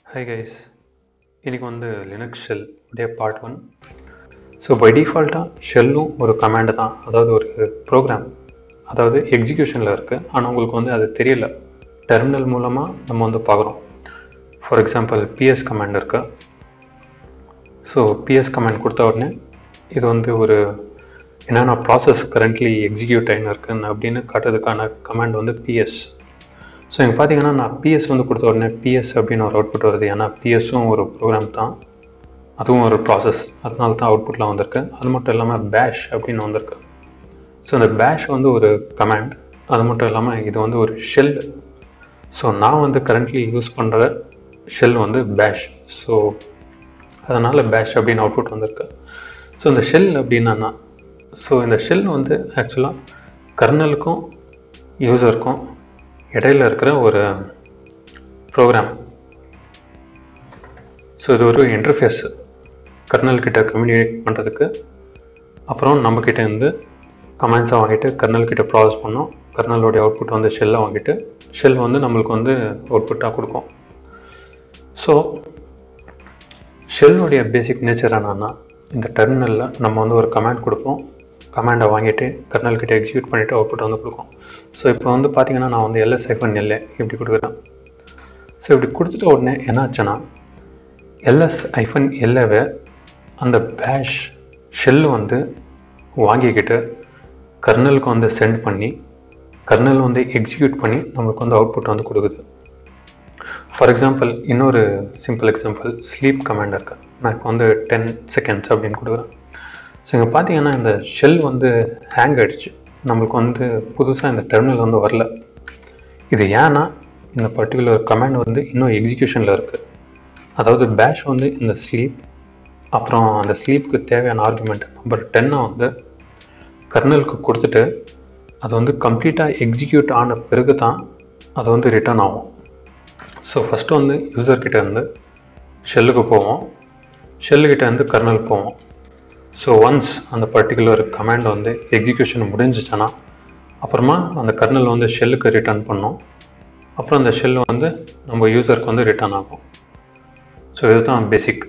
high guys இன்னைக்கு வந்து Linux shell உடைய பார்ட் ஒன் ஸோ பை டிஃபால்ட்டாக ஷெல்லும் ஒரு கமாண்டு தான் அதாவது ஒரு ப்ரோக்ராம் அதாவது எக்ஸிக்யூஷனில் இருக்குது ஆனால் உங்களுக்கு வந்து அது தெரியல டெர்மினல் மூலமாக நம்ம வந்து பார்க்குறோம் ஃபார் எக்ஸாம்பிள் பிஎஸ் கமாண்ட் இருக்கு ஸோ பிஎஸ் கமாண்ட் கொடுத்த உடனே இது வந்து ஒரு என்னென்ன ப்ராசஸ் கரண்ட்லி எக்ஸிக்யூட் ஆகின்னு இருக்குன்னு அப்படின்னு காட்டுறதுக்கான கமாண்ட் வந்து பிஎஸ் ஸோ இங்கே பார்த்தீங்கன்னா நான் பிஎஸ் வந்து கொடுத்த உடனே பிஎஸ் அப்படின்னு ஒரு அவுட்புட் வருது ஏன்னா பிஎஸ்ஸும் ஒரு ப்ரோக்ராம் தான் அதுவும் ஒரு ப்ராசஸ் அதனால தான் அவுட்புட்லாம் வந்திருக்கு அது மட்டும் இல்லாமல் பேஷ் அப்படின்னு வந்திருக்கு ஸோ இந்த பேஷ் வந்து ஒரு கமாண்ட் அது மட்டும் இல்லாமல் இது வந்து ஒரு ஷெல் ஸோ நான் வந்து கரண்ட்லி யூஸ் பண்ணுற ஷெல் வந்து பேஷ் ஸோ அதனால் பேஷ் அப்படின்னு அவுட்புட் வந்திருக்கு ஸோ இந்த ஷெல் அப்படின்னா ஸோ இந்த ஷெல் வந்து ஆக்சுவலாக கர்னலுக்கும் யூசருக்கும் இடையில இருக்கிற ஒரு ப்ரோக்ராம் ஸோ இது ஒரு இன்டர்ஃபேஸ் கர்னல் கிட்ட கம்யூனிகேட் பண்ணுறதுக்கு அப்புறம் நம்மக்கிட்ட இருந்து கமெண்ட்ஸை வாங்கிட்டு கர்னல் கிட்ட ப்ராசஸ் பண்ணோம் கர்னலோடைய அவுட்புட் வந்து ஷெல்லை வாங்கிட்டு ஷெல் வந்து நம்மளுக்கு வந்து அவுட்புட்டாக கொடுக்கும் ஸோ ஷெல்லுடைய பேசிக் நேச்சர் என்னன்னா இந்த டெர்மினலில் நம்ம வந்து ஒரு கமாண்ட் கொடுப்போம் கமாண்டை வாங்கிட்டு கர்னல் கிட்ட எக்ஸிக்யூட் பண்ணிவிட்டு அவுட்புட் வந்து கொடுக்கும் ஸோ இப்போ வந்து பார்த்தீங்கன்னா நான் வந்து எல்எஸ் ஐஃபன் எல்ஏ இப்படி கொடுக்குறேன் ஸோ இப்படி கொடுத்துட்ட உடனே என்ன ஆச்சுன்னா எல்எஸ் ஐஃபன் எல்ஏவை அந்த பேஷ் ஷெல்லு வந்து வாங்கிக்கிட்டு கர்னலுக்கு வந்து சென்ட் பண்ணி கர்னல் வந்து எக்ஸிக்யூட் பண்ணி நம்மளுக்கு வந்து அவுட்புட் வந்து கொடுக்குது ஃபார் எக்ஸாம்பிள் இன்னொரு சிம்பிள் எக்ஸாம்பிள் ஸ்லீப் கமாண்ட் இருக்கு நான் இப்போ வந்து டென் செகண்ட்ஸ் அப்படின்னு கொடுக்குறேன் ஸோ இங்கே பார்த்தீங்கன்னா இந்த ஷெல் வந்து ஹேங் ஆகிடுச்சு நம்மளுக்கு வந்து புதுசாக இந்த டெர்மினல் வந்து வரல இது ஏன்னா இந்த பர்டிகுலர் கமாண்ட் வந்து இன்னும் எக்ஸிக்யூஷனில் இருக்குது அதாவது பேஷ் வந்து இந்த ஸ்லீப் அப்புறம் அந்த ஸ்லீப்புக்கு தேவையான ஆர்குமெண்ட் நம்பர் டென்னை வந்து கர்னலுக்கு கொடுத்துட்டு அது வந்து கம்ப்ளீட்டாக எக்ஸிக்யூட் ஆன பிறகு தான் அது வந்து ரிட்டர்ன் ஆகும் ஸோ ஃபஸ்ட்டு வந்து யூசர்கிட்ட இருந்து ஷெல்லுக்கு போவோம் ஷெல்லுக்கிட்ட இருந்து கர்னல் போவோம் ஸோ ஒன்ஸ் அந்த பர்டிகுலர் கமாண்ட் வந்து எக்ஸிக்யூஷன் முடிஞ்சிச்சுன்னா அப்புறமா அந்த கர்னல் வந்து ஷெல்லுக்கு ரிட்டர்ன் பண்ணோம் அப்புறம் அந்த ஷெல் வந்து நம்ம யூசருக்கு வந்து ரிட்டர்ன் ஆகும் ஸோ இதுதான் பேசிக்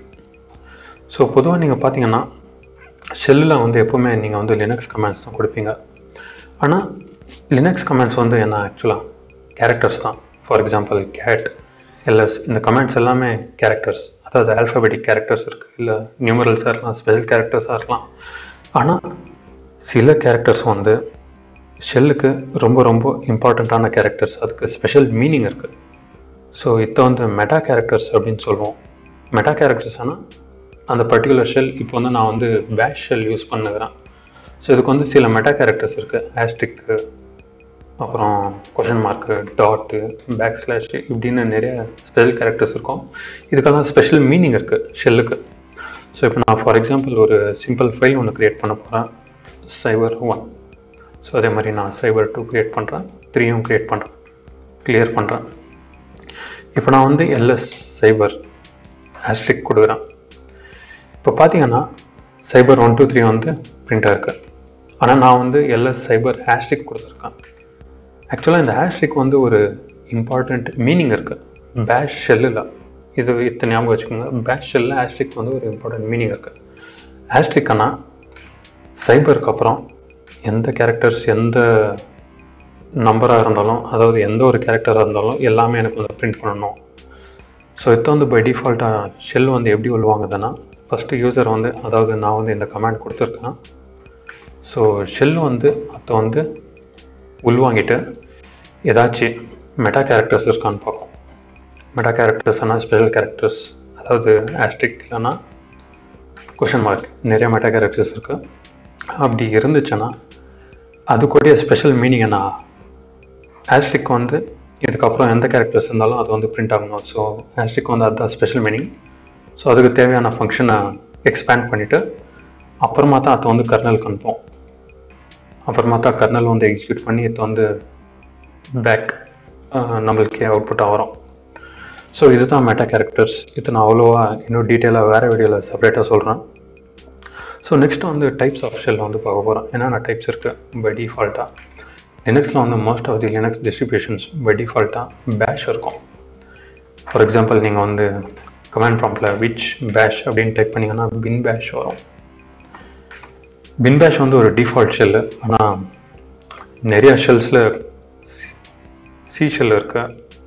ஸோ பொதுவாக நீங்கள் பார்த்தீங்கன்னா ஷெல்லில் வந்து எப்போவுமே நீங்கள் வந்து லினக்ஸ் கமெண்ட்ஸ் தான் கொடுப்பீங்க ஆனால் லினக்ஸ் கமெண்ட்ஸ் வந்து என்ன ஆக்சுவலாக கேரக்டர்ஸ் தான் ஃபார் எக்ஸாம்பிள் கேட் எல்எஸ் இந்த கமெண்ட்ஸ் எல்லாமே கேரக்டர்ஸ் அதாவது ஆல்ஃபபெட்டிக் கேரக்டர்ஸ் இருக்குது இல்லை நியூமரல்ஸாக இருக்கலாம் ஸ்பெஷல் கேரக்டர்ஸாக இருக்கலாம் ஆனால் சில கேரக்டர்ஸ் வந்து ஷெல்லுக்கு ரொம்ப ரொம்ப இம்பார்ட்டண்ட்டான கேரக்டர்ஸ் அதுக்கு ஸ்பெஷல் மீனிங் இருக்குது ஸோ இதை வந்து மெட்டா கேரக்டர்ஸ் அப்படின்னு சொல்லுவோம் மெட்டா கேரக்டர்ஸ் ஆனால் அந்த பர்டிகுலர் ஷெல் இப்போ வந்து நான் வந்து பேஷ் ஷெல் யூஸ் பண்ணுகிறேன் ஸோ இதுக்கு வந்து சில மெட்டா கேரக்டர்ஸ் இருக்குது ஆஸ்டிக்கு அப்புறம் question mark dot back slash இப்படின்னு நிறைய ஸ்பெஷல் கேரக்டர்ஸ் இருக்கும் இதுக்கெல்லாம் ஸ்பெஷல் மீனிங் இருக்குது ஷெல்லுக்கு ஸோ இப்போ நான் ஃபார் எக்ஸாம்பிள் ஒரு சிம்பிள் ஃபைல் ஒன்று க்ரியேட் பண்ண போகிறேன் சைபர் ஒன் ஸோ அதே மாதிரி நான் சைபர் டூ க்ரியேட் பண்ணுறேன் த்ரீயும் க்ரியேட் பண்ணுறேன் கிளியர் பண்ணுறேன் இப்போ நான் வந்து எல்எஸ் சைபர் ஆஸ்ட்ரிக் கொடுக்குறேன் இப்போ பார்த்தீங்கன்னா சைபர் ஒன் டூ த்ரீ வந்து பிரிண்டாக இருக்குது ஆனால் நான் வந்து எல்எஸ் சைபர் ஹேஷ்ட்ரிக் கொடுத்துருக்கேன் ஆக்சுவலாக இந்த ஹேஷ்ட்ரிக் வந்து ஒரு இம்பார்ட்டண்ட் மீனிங் இருக்குது பேஷ் ஷெல்லில் இது இத்தனை ஞாபகம் வச்சுக்கோங்க பேஷ் ஷெல்லில் ஹேஷ்ட்ரிக் வந்து ஒரு இம்பார்ட்டன்ட் மீனிங் இருக்குது ஹேஷ்ட்ரிக்னா சைபருக்கு அப்புறம் எந்த கேரக்டர்ஸ் எந்த நம்பராக இருந்தாலும் அதாவது எந்த ஒரு கேரக்டராக இருந்தாலும் எல்லாமே எனக்கு வந்து பிரிண்ட் பண்ணணும் ஸோ இதை வந்து பை டிஃபால்ட்டாக ஷெல் வந்து எப்படி உள்வாங்குதுன்னா ஃபஸ்ட்டு யூசர் வந்து அதாவது நான் வந்து இந்த கமாண்ட் கொடுத்துருக்கேன் ஸோ ஷெல் வந்து அதை வந்து உள்வாங்கிட்டு ஏதாச்சும் மெட்டா கேரக்டர்ஸ் இருக்கான்னு பார்க்கும் மெட்டா கேரக்டர்ஸ்னால் ஸ்பெஷல் கேரக்டர்ஸ் அதாவது ஆஸ்ட்ரிக் இல்லைன்னா கொஷின் மார்க் நிறைய மெட்டா கேரக்டர்ஸ் இருக்குது அப்படி இருந்துச்சுன்னா அது கூடிய ஸ்பெஷல் மீனிங் என்ன ஆஸ்ட்ரிக் வந்து இதுக்கப்புறம் எந்த கேரக்டர்ஸ் இருந்தாலும் அது வந்து பிரிண்ட் ஆகணும் ஸோ ஆஸ்ட்ரிக் வந்து அதுதான் ஸ்பெஷல் மீனிங் ஸோ அதுக்கு தேவையான ஃபங்க்ஷனை எக்ஸ்பேண்ட் பண்ணிவிட்டு அப்புறமா தான் அதை வந்து கர்னலுக்கு அனுப்போம் அப்புறமா தான் கர்னல் வந்து எக்ஸிக்யூட் பண்ணி இதை வந்து பேக் நம்மளுக்கே அவுட்புட்டாக வரும் ஸோ இதுதான் மெட்டா கேரக்டர்ஸ் இது நான் அவ்வளோவா இன்னும் டீட்டெயிலாக வேறு வீடியோவில் செப்பரேட்டாக சொல்கிறேன் ஸோ நெக்ஸ்ட் வந்து டைப்ஸ் ஆஃப் ஷெல் வந்து பார்க்க போகிறேன் என்னென்ன டைப்ஸ் இருக்குது பை டிஃபால்ட்டாக லினக்ஸில் வந்து most of the Linux distributions by டிஃபால்ட்டாக பேஷ் இருக்கும் ஃபார் எக்ஸாம்பிள் நீங்கள் வந்து கமெண்ட் ப்ராம்ப்டில் விச் பேஷ் அப்படின்னு டைப் பண்ணிங்கன்னா பின் பேஷ் வரும் பின் பேஷ் வந்து ஒரு டிஃபால்ட் ஷெல்லு ஆனால் நிறைய ஷெல்ஸில் சி ஷெல் இருக்கு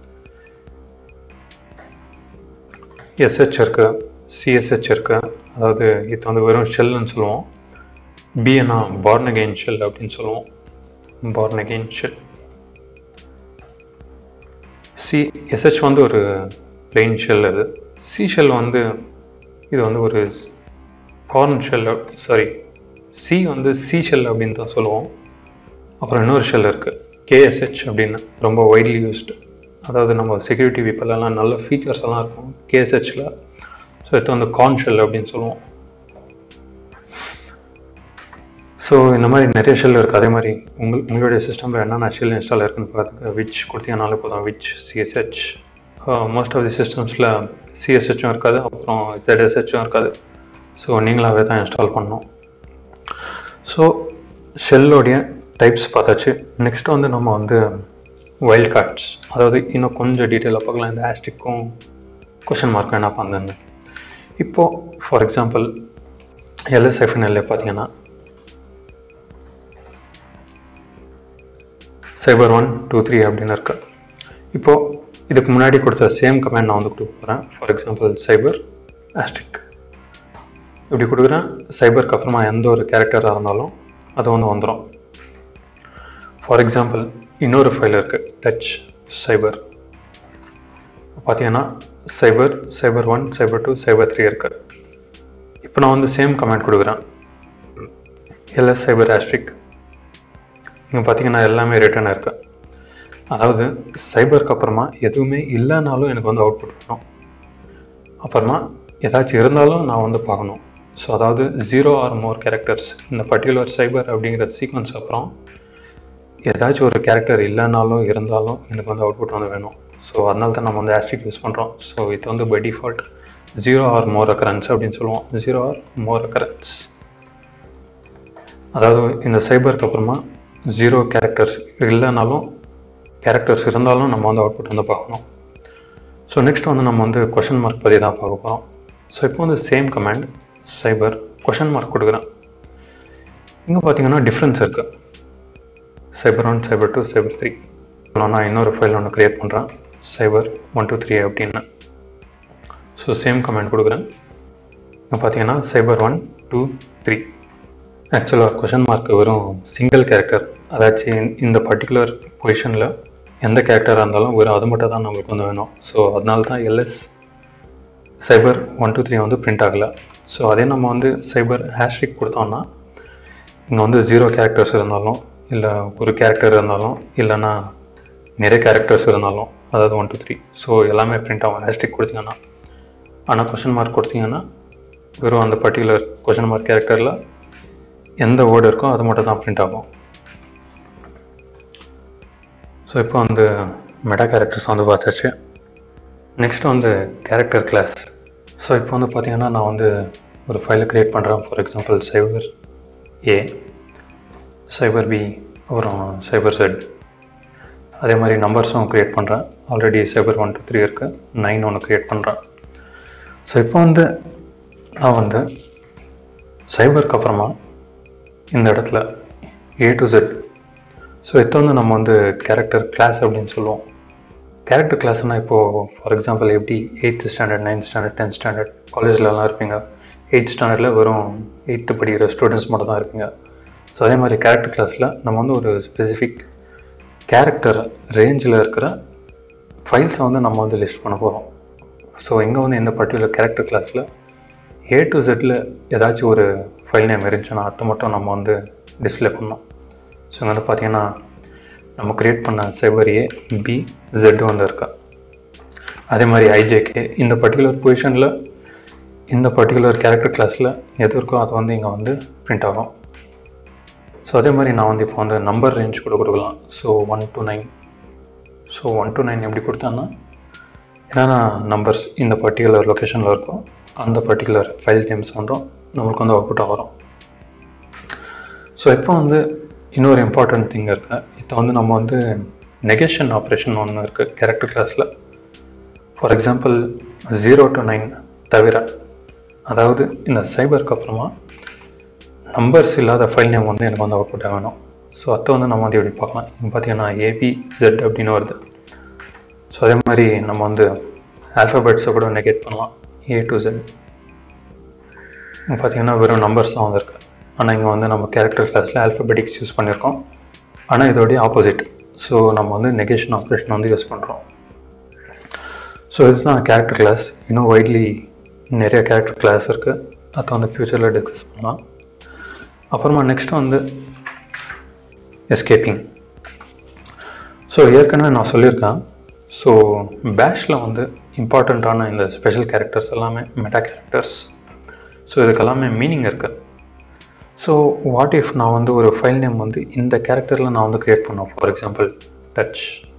எஸ்ஹெச் இருக்கு சிஎஸ்ஹெச் இருக்கு அதாவது இது வந்து வெறும் ஷெல்லுன்னு சொல்லுவோம் பிஎன்னா பார்ன் அகெயின் ஷெல் அப்படின்னு சொல்லுவோம் Bourne again shell C SH வந்து ஒரு பிளெயின் ஷெல் அது சி ஷெல் வந்து இது வந்து ஒரு கார்ன் ஷெல் சாரி சி வந்து சி ஷெல் அப்படின்னு தான் சொல்லுவோம் அப்புறம் இன்னொரு ஷெல் இருக்குது கேஎஸ்ஹெச் அப்படின்னு ரொம்ப வைட்லி யூஸ்டு அதாவது நம்ம செக்யூரிட்டி வீப்பெல்லாம் நல்ல ஃபீச்சர்ஸ் எல்லாம் இருக்கும் கேஎஸ்ஹெச்சில் ஸோ இது வந்து கார்ன் ஷெல் அப்படின்னு சொல்லுவோம் ஸோ இந்த மாதிரி நிறைய ஷெல் இருக்குது அதே மாதிரி உங்கள் உங்களுடைய சிஸ்டமில் என்னென்ன ஷெல் இன்ஸ்டால் இருக்குன்னு பார்த்துக்க விச் கொடுத்தீங்கனாலே போதும் which CSH most of the சிஸ்டம்ஸில் சிஎஸ்ஹெச்சும் இருக்காது அப்புறம் ஜெட்எஸ்ஹெச்சும் இருக்காது ஸோ நீங்களாகவே தான் இன்ஸ்டால் பண்ணணும் ஸோ ஷெல்லோடைய டைப்ஸ் பார்த்தாச்சு நெக்ஸ்ட் வந்து நம்ம வந்து வைல்ட் கார்ட்ஸ் அதாவது இன்னும் கொஞ்சம் டீட்டெயிலாக பார்க்கலாம் இந்த ஆஸ்டிக்கும் கொஷின் மார்க்கும் என்ன பண்ணுன்னு இப்போது ஃபார் எக்ஸாம்பிள் எல்எஸ்எஃப்என்எல்ல பார்த்தீங்கன்னா சைபர் ஒன் டூ த்ரீ அப்படின்னு இருக்கு இப்போது இதுக்கு முன்னாடி கொடுத்த சேம் கமெண்ட் நான் வந்து கொடுக்க போகிறேன் ஃபார் எக்ஸாம்பிள் சைபர் ஆஸ்டிக் இப்படி கொடுக்குறேன் சைபருக்கு அப்புறமா எந்த ஒரு கேரக்டராக இருந்தாலும் அது வந்து வந்துடும் ஃபார் எக்ஸாம்பிள் இன்னொரு ஃபைல் இருக்குது டச் சைபர் பார்த்தீங்கன்னா சைபர் சைபர் ஒன் சைபர் டூ சைபர் த்ரீ இருக்குது இப்போ நான் வந்து சேம் கமெண்ட் கொடுக்குறேன் எல்எஸ் சைபர் ஆஸ்ட்ரிக் இங்கே பார்த்தீங்கன்னா எல்லாமே ரிட்டர்ன் இருக்கு அதாவது சைபருக்கு அப்புறமா எதுவுமே இல்லைனாலும் எனக்கு வந்து அவுட்புட் வரும் அப்புறமா ஏதாச்சும் இருந்தாலும் நான் வந்து பார்க்கணும் ஸோ அதாவது ஜீரோ ஆர் மோர் கேரக்டர்ஸ் இந்த பர்டிகுலர் சைபர் அப்படிங்கிற சீக்வன்ஸ் அப்புறம் ஏதாச்சும் ஒரு கேரக்டர் இல்லைனாலும் இருந்தாலும் எனக்கு வந்து அவுட்புட் வந்து வேணும் ஸோ அதனால தான் நம்ம வந்து ஆஸ்ட்ரிக் யூஸ் பண்ணுறோம் ஸோ இது வந்து by default zero or more occurrence அப்படின்னு சொல்லுவோம் ஜீரோ ஆர் மோர் அக்கரன்ஸ் அதாவது இந்த சைபருக்கு அப்புறமா ஜீரோ கேரக்டர்ஸ் இல்லைனாலும் கேரக்டர்ஸ் இருந்தாலும் நம்ம வந்து அவுட்புட் வந்து பார்க்கணும் ஸோ நெக்ஸ்ட் வந்து நம்ம வந்து கொஷின் மார்க் பற்றி தான் பார்க்க போகிறோம் ஸோ இப்போ வந்து சேம் கமாண்ட் சைபர் கொஷின் மார்க் கொடுக்குறேன் இங்கே பார்த்தீங்கன்னா டிஃப்ரென்ஸ் இருக்குது சைபர் ஒன் சைபர் டூ சைபர் த்ரீ நான் இன்னொரு ஃபைல் ஒன்று க்ரியேட் பண்ணுறேன் சைபர் ஒன் டூ த்ரீ அப்படின்னு ஸோ சேம் கமெண்ட் கொடுக்குறேன் இங்கே பார்த்தீங்கன்னா சைபர் ஒன் டூ த்ரீ ஆக்சுவலாக கொஷன் மார்க் வெறும் சிங்கிள் கேரக்டர் அதாச்சும் இந்த பர்டிகுலர் பொசிஷனில் எந்த கேரக்டராக இருந்தாலும் வெறும் அது மட்டும் தான் நம்மளுக்கு வந்து வேணும் ஸோ அதனால தான் எல்எஸ் சைபர் ஒன் டூ த்ரீ வந்து பிரிண்ட் ஆகலை ஸோ அதே நம்ம வந்து சைபர் ஹேஷ்ரிக் கொடுத்தோம்னா இங்கே வந்து ஜீரோ கேரக்டர்ஸ் இருந்தாலும் இல்லை ஒரு கேரக்டர் இருந்தாலும் இல்லைன்னா நிறைய கேரக்டர்ஸ் இருந்தாலும் அதாவது ஒன் டூ த்ரீ ஸோ எல்லாமே பிரிண்ட் ஆகும் ஹேஷ்டிக் கொடுத்தீங்கன்னா ஆனால் கொஷின் மார்க் கொடுத்தீங்கன்னா வெறும் அந்த பர்டிகுலர் கொஷின் மார்க் கேரக்டரில் எந்த வேர்டு இருக்கோ அது மட்டும் தான் பிரிண்ட் ஆகும் ஸோ இப்போ வந்து மெட்டா கேரக்டர்ஸ் வந்து பார்த்தாச்சு நெக்ஸ்ட் வந்து கேரக்டர் கிளாஸ் ஸோ இப்போ வந்து பார்த்தீங்கன்னா நான் வந்து ஒரு ஃபைலை க்ரியேட் பண்ணுறேன் ஃபார் எக்ஸாம்பிள் சைபர் ஏ சைபர் பி அப்புறம் சைபர் செட் அதே மாதிரி நம்பர்ஸும் க்ரியேட் பண்ணுறேன் ஆல்ரெடி சைபர் ஒன் டூ த்ரீ இருக்குது நைன் ஒன்று க்ரியேட் பண்ணுறேன் ஸோ இப்போ வந்து நான் வந்து சைபருக்கு அப்புறமா இந்த இடத்துல ஏ டு செட் ஸோ இப்போ வந்து நம்ம வந்து கேரக்டர் கிளாஸ் அப்படின்னு சொல்லுவோம் கேரக்டர் கிளாஸ்னால் இப்போது ஃபார் எக்ஸாம்பிள் எப்படி eighth standard ninth standard tenth standard காலேஜ்லலாம் இருப்பீங்க எயித் ஸ்டாண்டர்டில் வெறும் எயித்து படிக்கிற ஸ்டூடெண்ட்ஸ் மட்டும் தான் இருப்பீங்க ஸோ அதே மாதிரி கேரக்டர் கிளாஸில் நம்ம வந்து ஒரு ஸ்பெசிஃபிக் கேரக்டர் ரேஞ்சில் இருக்கிற ஃபைல்ஸை வந்து நம்ம வந்து லிஸ்ட் பண்ண போகிறோம் ஸோ இங்கே வந்து இந்த பர்டிகுலர் கேரக்டர் கிளாஸில் ஏ டு ஜெட்டில் ஏதாச்சும் ஒரு ஃபைல் நேம் இருந்துச்சுன்னா அதை மட்டும் நம்ம வந்து டிஸ்பிளே பண்ணோம் ஸோ இங்கே வந்து பார்த்தீங்கன்னா நம்ம க்ரியேட் பண்ண சைபர் ஏ பி ஜெட் வந்து இருக்கா அதே மாதிரி ஐஜேகே இந்த பர்டிகுலர் பொசிஷனில் இந்த பர்டிகுலர் கேரக்டர் கிளாஸில் எது இருக்கோ அது வந்து இங்கே வந்து பிரிண்ட் ஆகும் ஸோ அதே மாதிரி நான் வந்து இப்போ வந்து நம்பர் ரேஞ்ச் கூட கொடுக்கலாம் so one to nine so one to nine எப்படி கொடுத்தேன்னா என்னென்ன நம்பர்ஸ் இந்த பர்டிகுலர் லொக்கேஷனில் இருக்கோ அந்த பர்டிகுலர் ஃபைல் நேம்ஸ் வந்தும் நம்மளுக்கு வந்து அவுட்புட் வரும் ஸோ இப்போ வந்து இன்னொரு இம்பார்ட்டன்ட் திங் இருக்குது இப்போ வந்து நம்ம வந்து நெகேஷன் ஆப்ரேஷன் ஒன்று இருக்குது கேரக்டர் கிளாஸில் for example zero to nine தவிர அதாவது இந்த சைபருக்கு அப்புறமா நம்பர்ஸ் இல்லாத ஃபைல் நேம் வந்து எனக்கு வந்து அவுட்புட் வேணும் ஸோ அதை வந்து நம்ம வந்து எப்படி பார்க்கலாம் இங்கே பார்த்தீங்கன்னா ஏபி ஜெட் அப்படின்னு வருது ஸோ அதே மாதிரி நம்ம வந்து ஆல்ஃபபெட்ஸை கூட நெகேட் பண்ணலாம் ஏ டு ஜெட் இங்கே பார்த்தீங்கன்னா வெறும் நம்பர்ஸ் தான் வந்திருக்கு ஆனால் இங்கே வந்து நம்ம கேரக்டர் கிளாஸில் ஆல்ஃபபெட்டிக்ஸ் யூஸ் பண்ணியிருக்கோம் ஆனால் இதோடைய ஆப்போசிட் ஸோ நம்ம வந்து நெகேஷன் ஆப்ரேஷன் வந்து யூஸ் பண்ணுறோம் ஸோ இதுதான் கேரக்டர் கிளாஸ் இன்னும் வைட்லி நிறைய கேரக்டர் கிளாஸ் இருக்குது அதை வந்து ஃப்யூச்சரில் டிஸ்கஸ் பண்ணலாம் அப்புறமா நெக்ஸ்ட் வந்து எஸ்கேப்பிங் ஸோ ஏற்கனவே நான் சொல்லியிருக்கேன் ஸோ பேஷில் வந்து இம்பார்ட்டண்ட்டான இந்த ஸ்பெஷல் கேரக்டர்ஸ் எல்லாமே மெட்டா கேரக்டர்ஸ் ஸோ இதுக்கு எல்லாமே மீனிங் இருக்குது ஸோ வாட் இஃப் நான் வந்து ஒரு ஃபைல் நேம் வந்து இந்த கேரக்டரில் நான் வந்து க்ரியேட் பண்ணேன் for example touch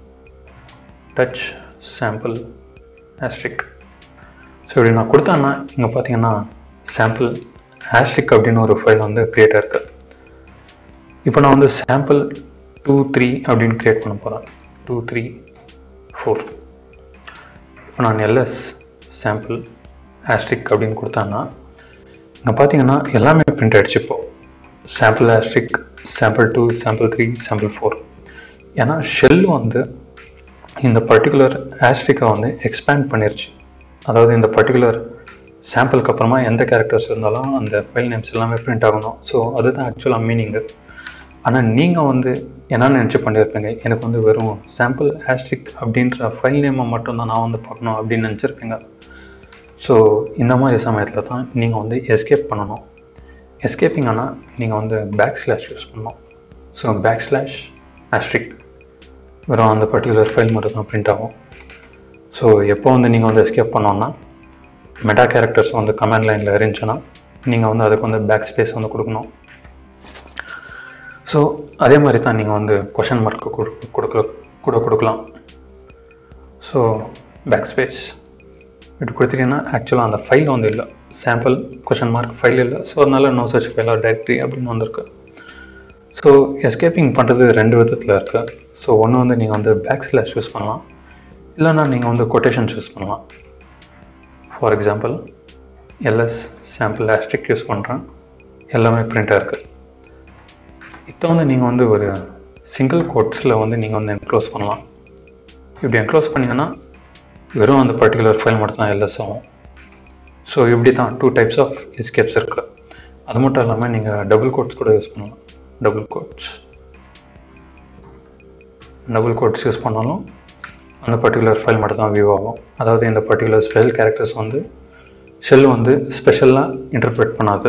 touch sample asterisk so இப்படி நான் கொடுத்தேன்னா இங்கே பார்த்தீங்கன்னா சாம்பிள் ஆஸ்ட்ரிக் அப்படின்னு ஒரு ஃபைல் வந்து க்ரியேட் இருக்கு இப்போ நான் வந்து சாம்பிள் டூ த்ரீ அப்படின்னு க்ரியேட் பண்ண போகிறேன் டூ த்ரீ ஃபோர் இப்போ நான் எல்எஸ் சாம்பிள் ஆஸ்ட்ரிக் அப்படின்னு கொடுத்தேன்னா இங்கே பார்த்தீங்கன்னா எல்லாமே பிரிண்ட் ஆகிடுச்சு இப்போ sample asterisk sample two sample three sample four ஏன்னா ஷெல் வந்து இந்த பர்டிகுலர் ஆஸ்ட்ரிக்கை வந்து எக்ஸ்பேண்ட் பண்ணிருச்சு அதாவது இந்த பர்டிகுலர் சாம்பிளுக்கு அப்புறமா எந்த கேரக்டர்ஸ் இருந்தாலும் அந்த ஃபைல் நேம்ஸ் எல்லாமே பிரிண்ட் ஆகணும் ஸோ அதுதான் ஆக்சுவலாக மீனிங்கு ஆனால் நீங்கள் வந்து என்ன நினச்சி பண்ணியிருப்பீங்க எனக்கு வந்து வெறும் சாம்பிள் ஆஸ்ட்ரிக் அப்படின்ற ஃபைல் நேமை மட்டும்தான் நான் வந்து பார்க்கணும் அப்படின்னு நினச்சிருப்பீங்க ஸோ இந்த மாதிரி சமயத்தில் தான் நீங்கள் வந்து எஸ்கேப் பண்ணணும் எஸ்கேப்பிங் ஆனால் நீங்கள் வந்து பேக் ஸ்லாஷ் யூஸ் பண்ணணும் ஸோ பேக் ஸ்லாஷ் ஆஸ்ட்ரிக் வெறும் அந்த பர்டிகுலர் ஃபைல் மட்டும் தான் பிரிண்ட் ஆகும் ஸோ எப்போ வந்து நீங்கள் வந்து எஸ்கேப் பண்ணோன்னா மெட்டா கேரக்டர்ஸ் வந்து கமெண்ட் லைனில் இருந்துச்சுன்னா நீங்கள் வந்து அதுக்கு வந்து பேக் ஸ்பேஸ் வந்து கொடுக்கணும் ஸோ அதே மாதிரி தான் நீங்கள் வந்து கொஷன் மார்க்கு கொடுக்க கூட கொடுக்கலாம் ஸோ பேக் ஸ்பேஸ் இப்படி கொடுத்துட்டீங்கன்னா ஆக்சுவலாக அந்த ஃபைல் வந்து இல்லை சாம்பிள் கொஷன் மார்க் ஃபைல் இல்லை ஸோ அதனால நோ சர்ச் ஃபைல் ஆர் டைரக்டரி அப்படின்னு வந்திருக்கு ஸோ எஸ்கேப்பிங் பண்ணுறது ரெண்டு விதத்தில் இருக்குது ஸோ ஒன்று வந்து நீங்கள் வந்து பேக் ஸ்லாஷ் யூஸ் பண்ணலாம் இல்லைனா நீங்கள் வந்து கொட்டேஷன்ஸ் யூஸ் பண்ணலாம் for example ls sample asterisk use பண்ணுறேன் எல்லாமே பிரிண்டாக இருக்குது இதை வந்து நீங்கள் வந்து ஒரு சிங்கிள் கோட்ஸில் வந்து நீங்கள் வந்து என்க்ளோஸ் பண்ணலாம் இப்படி என்க்ளோஸ் பண்ணிங்கன்னா வெறும் அந்த பர்டிகுலர் ஃபைல் மட்டும் தான் எல்எஸ் ஆகும் ஸோ இப்படி தான் டூ டைப்ஸ் ஆஃப் எஸ்கேப்ஸ் இருக்குது அது மட்டும் இல்லாமல் நீங்கள் டபுள் கோட்ஸ் கூட யூஸ் பண்ணலாம் double quotes double quotes use பண்ணாலும் அந்த பர்டிகுலர் ஃபைல் மட்டும் தான் வியூ ஆகும் அதாவது இந்த பர்டிகுலர் ஸ்பெஷல் கேரக்டர்ஸ் வந்து ஷெல் வந்து ஸ்பெஷலாக இன்டர்பிரேட் பண்ணாது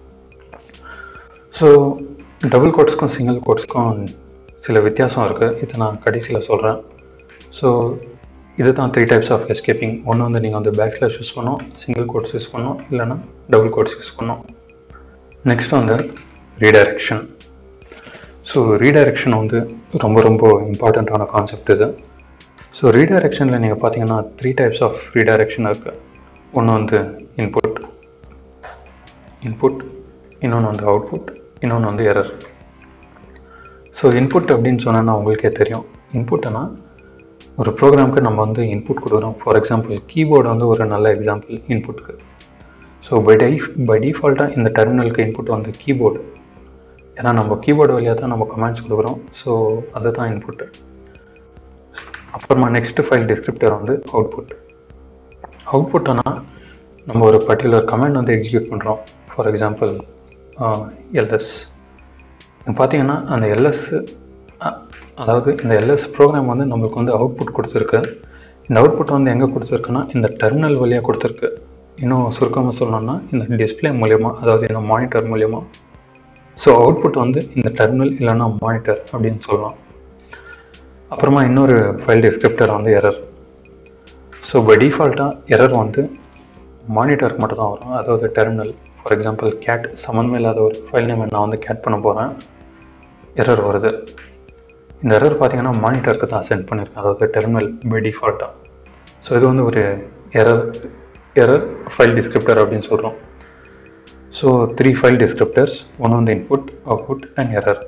ஸோ டபுள் கோட்ஸ்க்கும் சிங்கிள் கோட்ஸ்க்கும் சில வித்தியாசம் இருக்குது இதை நான் கடைசியில் சொல்கிறேன் ஸோ இது தான் த்ரீ டைப்ஸ் ஆஃப் எஸ்கேப்பிங் ஒன்று வந்து நீங்கள் வந்து பேக் ஸ்லாஷ் யூஸ் பண்ணணும் சிங்கிள் கோட்ஸ் யூஸ் பண்ணணும் இல்லைனா டபுள் கோட்ஸ் யூஸ் பண்ணணும் நெக்ஸ்ட் வந்து ரீடைரக்ஷன் ஸோ ரீடைரக்ஷன் வந்து ரொம்ப ரொம்ப இம்பார்ட்டண்ட்டான கான்செப்ட் இது ஸோ ரீடைரக்ஷனில் நீங்கள் பார்த்தீங்கன்னா த்ரீ டைப்ஸ் ஆஃப் ரீடைரக்ஷன் இருக்குது ஒன்று வந்து இன்புட் இன்புட் இன்னொன்று வந்து அவுட்புட் இன்னொன்று வந்து எரர் ஸோ இன்புட் அப்படின்னு சொன்னோன்னா உங்களுக்கே தெரியும் இன்புட்னா ஒரு ப்ரோக்ராமுக்கு நம்ம வந்து இன்புட் கொடுக்குறோம் ஃபார் எக்ஸாம்பிள் கீபோர்டு வந்து ஒரு நல்ல எக்ஸாம்பிள் இன்புட்டுக்கு ஸோ பை டை பை டிஃபால்ட்டாக இந்த டெர்மினலுக்கு இன்புட் வந்து கீபோர்டு ஏன்னா நம்ம கீபோர்டு வழியாக தான் நம்ம கமெண்ட்ஸ் கொடுக்குறோம் ஸோ அதுதான் இன்புட்டு அப்புறமா நெக்ஸ்ட் ஃபைல் டிஸ்கிரிப்டர் வந்து அவுட்புட் அவுட்புட்னா நம்ம ஒரு பர்டிகுலர் கமெண்ட் வந்து எக்ஸிக்யூட் பண்ணுறோம் ஃபார் எக்ஸாம்பிள் எல்எஸ் பார்த்தீங்கன்னா அந்த எல்எஸ் அதாவது இந்த எல்எஸ் ப்ரோக்ராம் வந்து நம்மளுக்கு வந்து அவுட்புட் கொடுத்துருக்கு இந்த அவுட்புட் வந்து எங்கே கொடுத்துருக்குன்னா இந்த டெர்மினல் வழியாக கொடுத்துருக்கு இன்னும் சுருக்கமாக சொல்லணும்னா இந்த டிஸ்பிளே மூலயமா அதாவது இந்த மானிட்டர் மூலயமா ஸோ அவுட்புட் வந்து இந்த டெர்மினல் இல்லைன்னா மானிட்டர் அப்படின்னு சொல்லலாம் அப்புறமா இன்னொரு ஃபைல் டிஸ்கிரிப்டர் வந்து எரர் ஸோ பை டிஃபால்ட்டாக எரர் வந்து மானிட்டருக்கு மட்டும் தான் வரும் அதாவது டெர்மினல் ஃபார் எக்ஸாம்பிள் கேட் சம்மந்தமே இல்லாத ஒரு ஃபைல் நேம் நான் வந்து கேட் பண்ண போகிறேன் எரர் வருது இந்த எரர் பார்த்தீங்கன்னா மானிட்டருக்கு தான் சென்ட் பண்ணியிருக்கேன் அதாவது டெர்மினல் பை டிஃபால்ட்டாக ஸோ இது வந்து ஒரு எரர் எரர் ஃபைல் டிஸ்கிரிப்டர் அப்படின்னு சொல்கிறோம் ஸோ த்ரீ ஃபைல் டிஸ்கிரிப்டர்ஸ் ஒன்று வந்து இன்புட் அவுட்புட் அண்ட் எரர்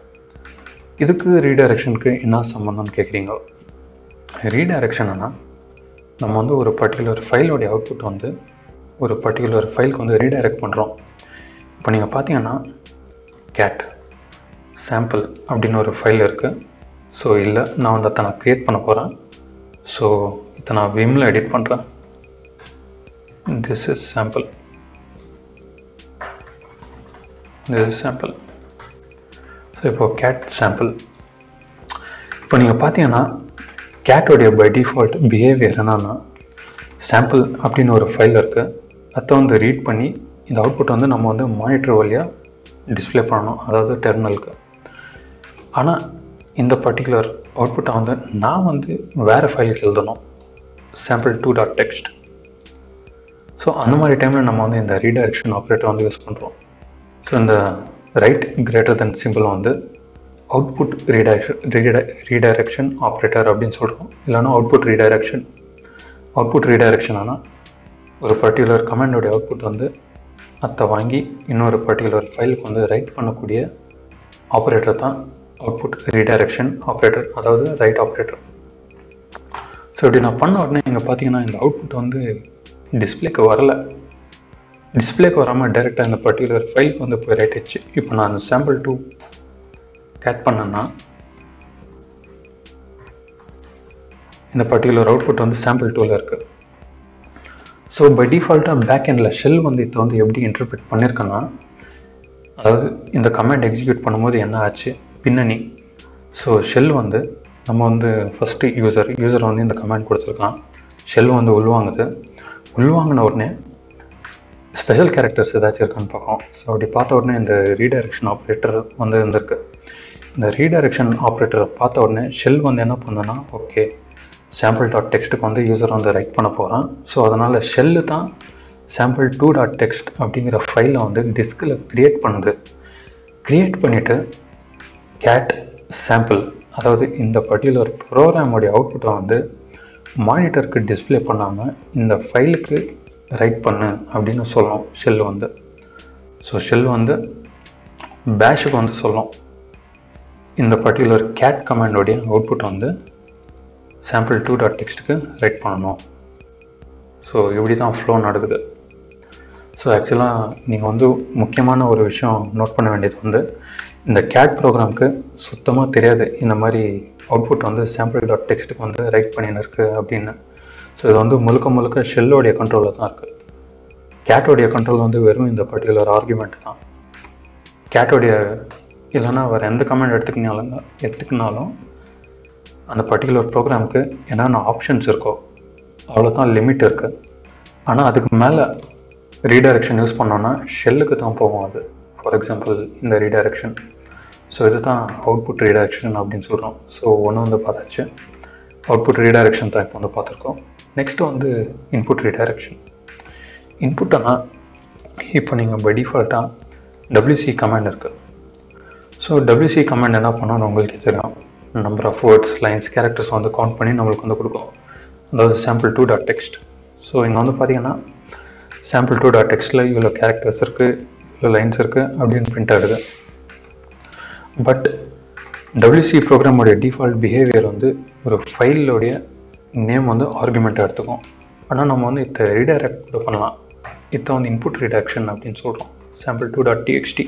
இதுக்கு ரீடைரக்ஷனுக்கு என்ன சம்மந்தம்னு கேட்குறீங்க ரீடைரக்ஷன்னா நம்ம வந்து ஒரு பர்டிகுலர் ஃபைலோடைய அவுட்புட் வந்து ஒரு பர்டிகுலர் ஃபைலுக்கு வந்து ரீடைரக்ட் பண்ணுறோம் இப்போ நீங்கள் பார்த்தீங்கன்னா கேட் சாம்பிள் அப்படின்னு ஒரு ஃபைல் இருக்குது ஸோ இல்லை நான் வந்து அதை நான் க்ரியேட் பண்ண போகிறேன் ஸோ இதை நான் விமில் எடிட் பண்ணுறேன் this is sample this is sample so இப்போ கேட் சாம்பிள் இப்போ நீங்கள் பார்த்தீங்கன்னா கேட்டோடைய பை டிஃபால்ட் பிஹேவியர் என்னன்னா சாம்பிள் அப்படின்னு ஒரு ஃபைல் இருக்குது அதை வந்து ரீட் பண்ணி இந்த அவுட்புட் வந்து நம்ம வந்து மானிட்டர் வழியாக டிஸ்பிளே பண்ணணும் அதாவது டெர்மினலுக்கு ஆனால் இந்த பர்டிகுலர் அவுட்புட்டை வந்து நான் வந்து வேறு ஃபைலுக்கு எழுதணும் sample two dot text so அந்த மாதிரி டைமில் நம்ம வந்து இந்த ரீடைரக்ஷன் ஆப்ரேட்டர் வந்து யூஸ் பண்ணுறோம் ஸோ இந்த ரைட் கிரேட்டர் தென் சிம்பிள் வந்து அவுட்புட் ரீடைரக்ஷன் ரீடைரக்ஷன் ஆப்ரேட்டர் அப்படின்னு சொல்கிறோம் இல்லைன்னா அவுட்புட் ரீடைரக்ஷன் அவுட்புட் ரீடைரக்ஷன் ஆனால் ஒரு பர்டிகுலர் கமாண்டோடைய அவுட்புட் வந்து அதை வாங்கி இன்னொரு பர்டிகுலர் ஃபைலுக்கு வந்து ரைட் பண்ணக்கூடிய ஆப்ரேட்டர் தான் அவுட்புட் ரீடைரக்ஷன் ஆப்ரேட்டர் அதாவது ரைட் ஆப்ரேட்டர் ஸோ இப்படி நான் பண்ண உடனே இங்கே பார்த்தீங்கன்னா இந்த அவுட்புட் வந்து டிஸ்பிளேக்கு வரல டிஸ்பிளேக்கு வராமல் டைரெக்டாக இந்த பர்டிகுலர் ஃபைலுக்கு வந்து போய் ரைட் ஆச்சு இப்போ நான் அந்த சாம்பிள் டூ கேட் பண்ணேன்னா இந்த பர்டிகுலர் அவுட்புட் வந்து சாம்பிள் டூவில் இருக்குது ஸோ பை டிஃபால்ட்டாக பேக் எண்டில் ஷெல் வந்து இதை வந்து எப்படி இன்டர்பிரட் பண்ணியிருக்கேன்னா அதாவது இந்த கமெண்ட் எக்ஸிக்யூட் பண்ணும்போது என்ன ஆச்சு பின்னணி ஸோ ஷெல் வந்து நம்ம வந்து ஃபஸ்ட்டு யூசர் யூசர் வந்து இந்த கமெண்ட் கொடுத்துருக்கலாம் ஷெல் வந்து உள்வாங்குது உள்வாங்கின உடனே ஸ்பெஷல் கேரக்டர்ஸ் ஏதாச்சும் இருக்கான்னு பார்ப்போம் ஸோ அப்படி பார்த்த உடனே இந்த ரீடைரக்ஷன் ஆப்ரேட்டர் வந்து இருந்திருக்கு இந்த ரீடைரக்ஷன் ஆப்ரேட்டரை பார்த்த உடனே ஷெல் வந்து என்ன பண்ணுன்னா ஓகே சாம்பிள் டாட் டெக்ஸ்ட்டுக்கு வந்து யூசர் வந்து ரைட் பண்ண போகிறான் ஸோ அதனால் ஷெல்லு தான் சாம்பிள் டூ டாட் டெக்ஸ்ட் அப்படிங்கிற ஃபைலை வந்து டிஸ்கில் க்ரியேட் பண்ணுது க்ரியேட் பண்ணிவிட்டு கேட் சாம்பிள் அதாவது இந்த பர்டிகுலர் ப்ரோக்ராமோடைய அவுட்புட்டை வந்து மானிட்டருக்கு டிஸ்பிளே பண்ணாமல் இந்த ஃபைலுக்கு ரைட் பண்ணு அப்படின்னு சொல்லும் ஷெல் வந்து ஸோ ஷெல் வந்து பேஷுக்கு வந்து சொல்லும் இந்த பர்டிகுலர் கேட் கமாண்டோடைய அவுட்புட் வந்து சாம்பிள் டூ டாட் டெக்ஸ்ட்டுக்கு ரைட் பண்ணணும் ஸோ இப்படி தான் ஃப்ளோ நடக்குது ஸோ ஆக்சுவலாக நீங்கள் வந்து முக்கியமான ஒரு விஷயம் நோட் பண்ண வேண்டியது வந்து இந்த கேட் ப்ரோக்ராம்க்கு சுத்தமாக தெரியாது இந்த மாதிரி அவுட்புட் வந்து சாம்பிள் டாட் டெக்ஸ்ட்டுக்கு வந்து ரைட் பண்ணின்னு இருக்குது அப்படின்னு ஸோ இது வந்து முழுக்க முழுக்க ஷெல்லோடைய கண்ட்ரோலில் தான் இருக்குது கேட்டோடைய கண்ட்ரோல் வந்து வெறும் இந்த பர்டிகுலர் ஆர்குமெண்ட் தான் கேட்டோடைய இல்லைன்னா வேறு எந்த கமெண்ட் எடுத்துக்கினாலும் எடுத்துக்கினாலும் அந்த பர்டிகுலர் ப்ரோக்ராமுக்கு என்னென்ன ஆப்ஷன்ஸ் இருக்கோ அவ்வளோதான் லிமிட் இருக்குது ஆனால் அதுக்கு மேலே ரீடைரக்ஷன் யூஸ் பண்ணோன்னா ஷெல்லுக்கு தான் போகும் அது ஃபார் எக்ஸாம்பிள் இந்த ரீடைரக்ஷன் ஸோ இது தான் அவுட்புட் ரீடைரக்ஷன் அப்படின்னு சொல்கிறோம் ஸோ ஒன்று வந்து பார்த்தாச்சு அவுட்புட் ரீடைரக்ஷன் தான் இப்போ வந்து பார்த்துருக்கோம் நெக்ஸ்ட்டு வந்து இன்புட் ரீடைரக்ஷன் இன்புட்டனா இப்போ நீங்கள் பை டிஃபால்ட்டாக டபிள்யூசி கமாண்ட் இருக்குது ஸோ டபிள்யூசி கமாண்ட் என்ன பண்ணால் உங்களுக்கு தெரியும் number of words lines characters வந்து கவுண்ட் பண்ணி நம்மளுக்கு வந்து கொடுக்கும் அதாவது sample two dot text so இங்கே வந்து பார்த்தீங்கன்னா சாம்பிள் டூ டாட் டெக்ஸ்ட்டில் இவ்வளோ கேரக்டர்ஸ் இருக்குது இவ்வளோ லைன்ஸ் இருக்குது அப்படின்னு பிரிண்ட் ஆகுது பட் டபிள்யூசி ப்ரோக்ராமோடைய டிஃபால்ட் பிஹேவியர் வந்து ஒரு ஃபைலோடைய நேம் வந்து ஆர்குமெண்ட்டாக எடுத்துக்கும் ஆனால் நம்ம வந்து இதை ரீடைரக்ட் கூட பண்ணலாம் இதை வந்து இன்புட் ரிடக்ஷன் அப்படின்னு சொல்கிறோம் sample two dot TXT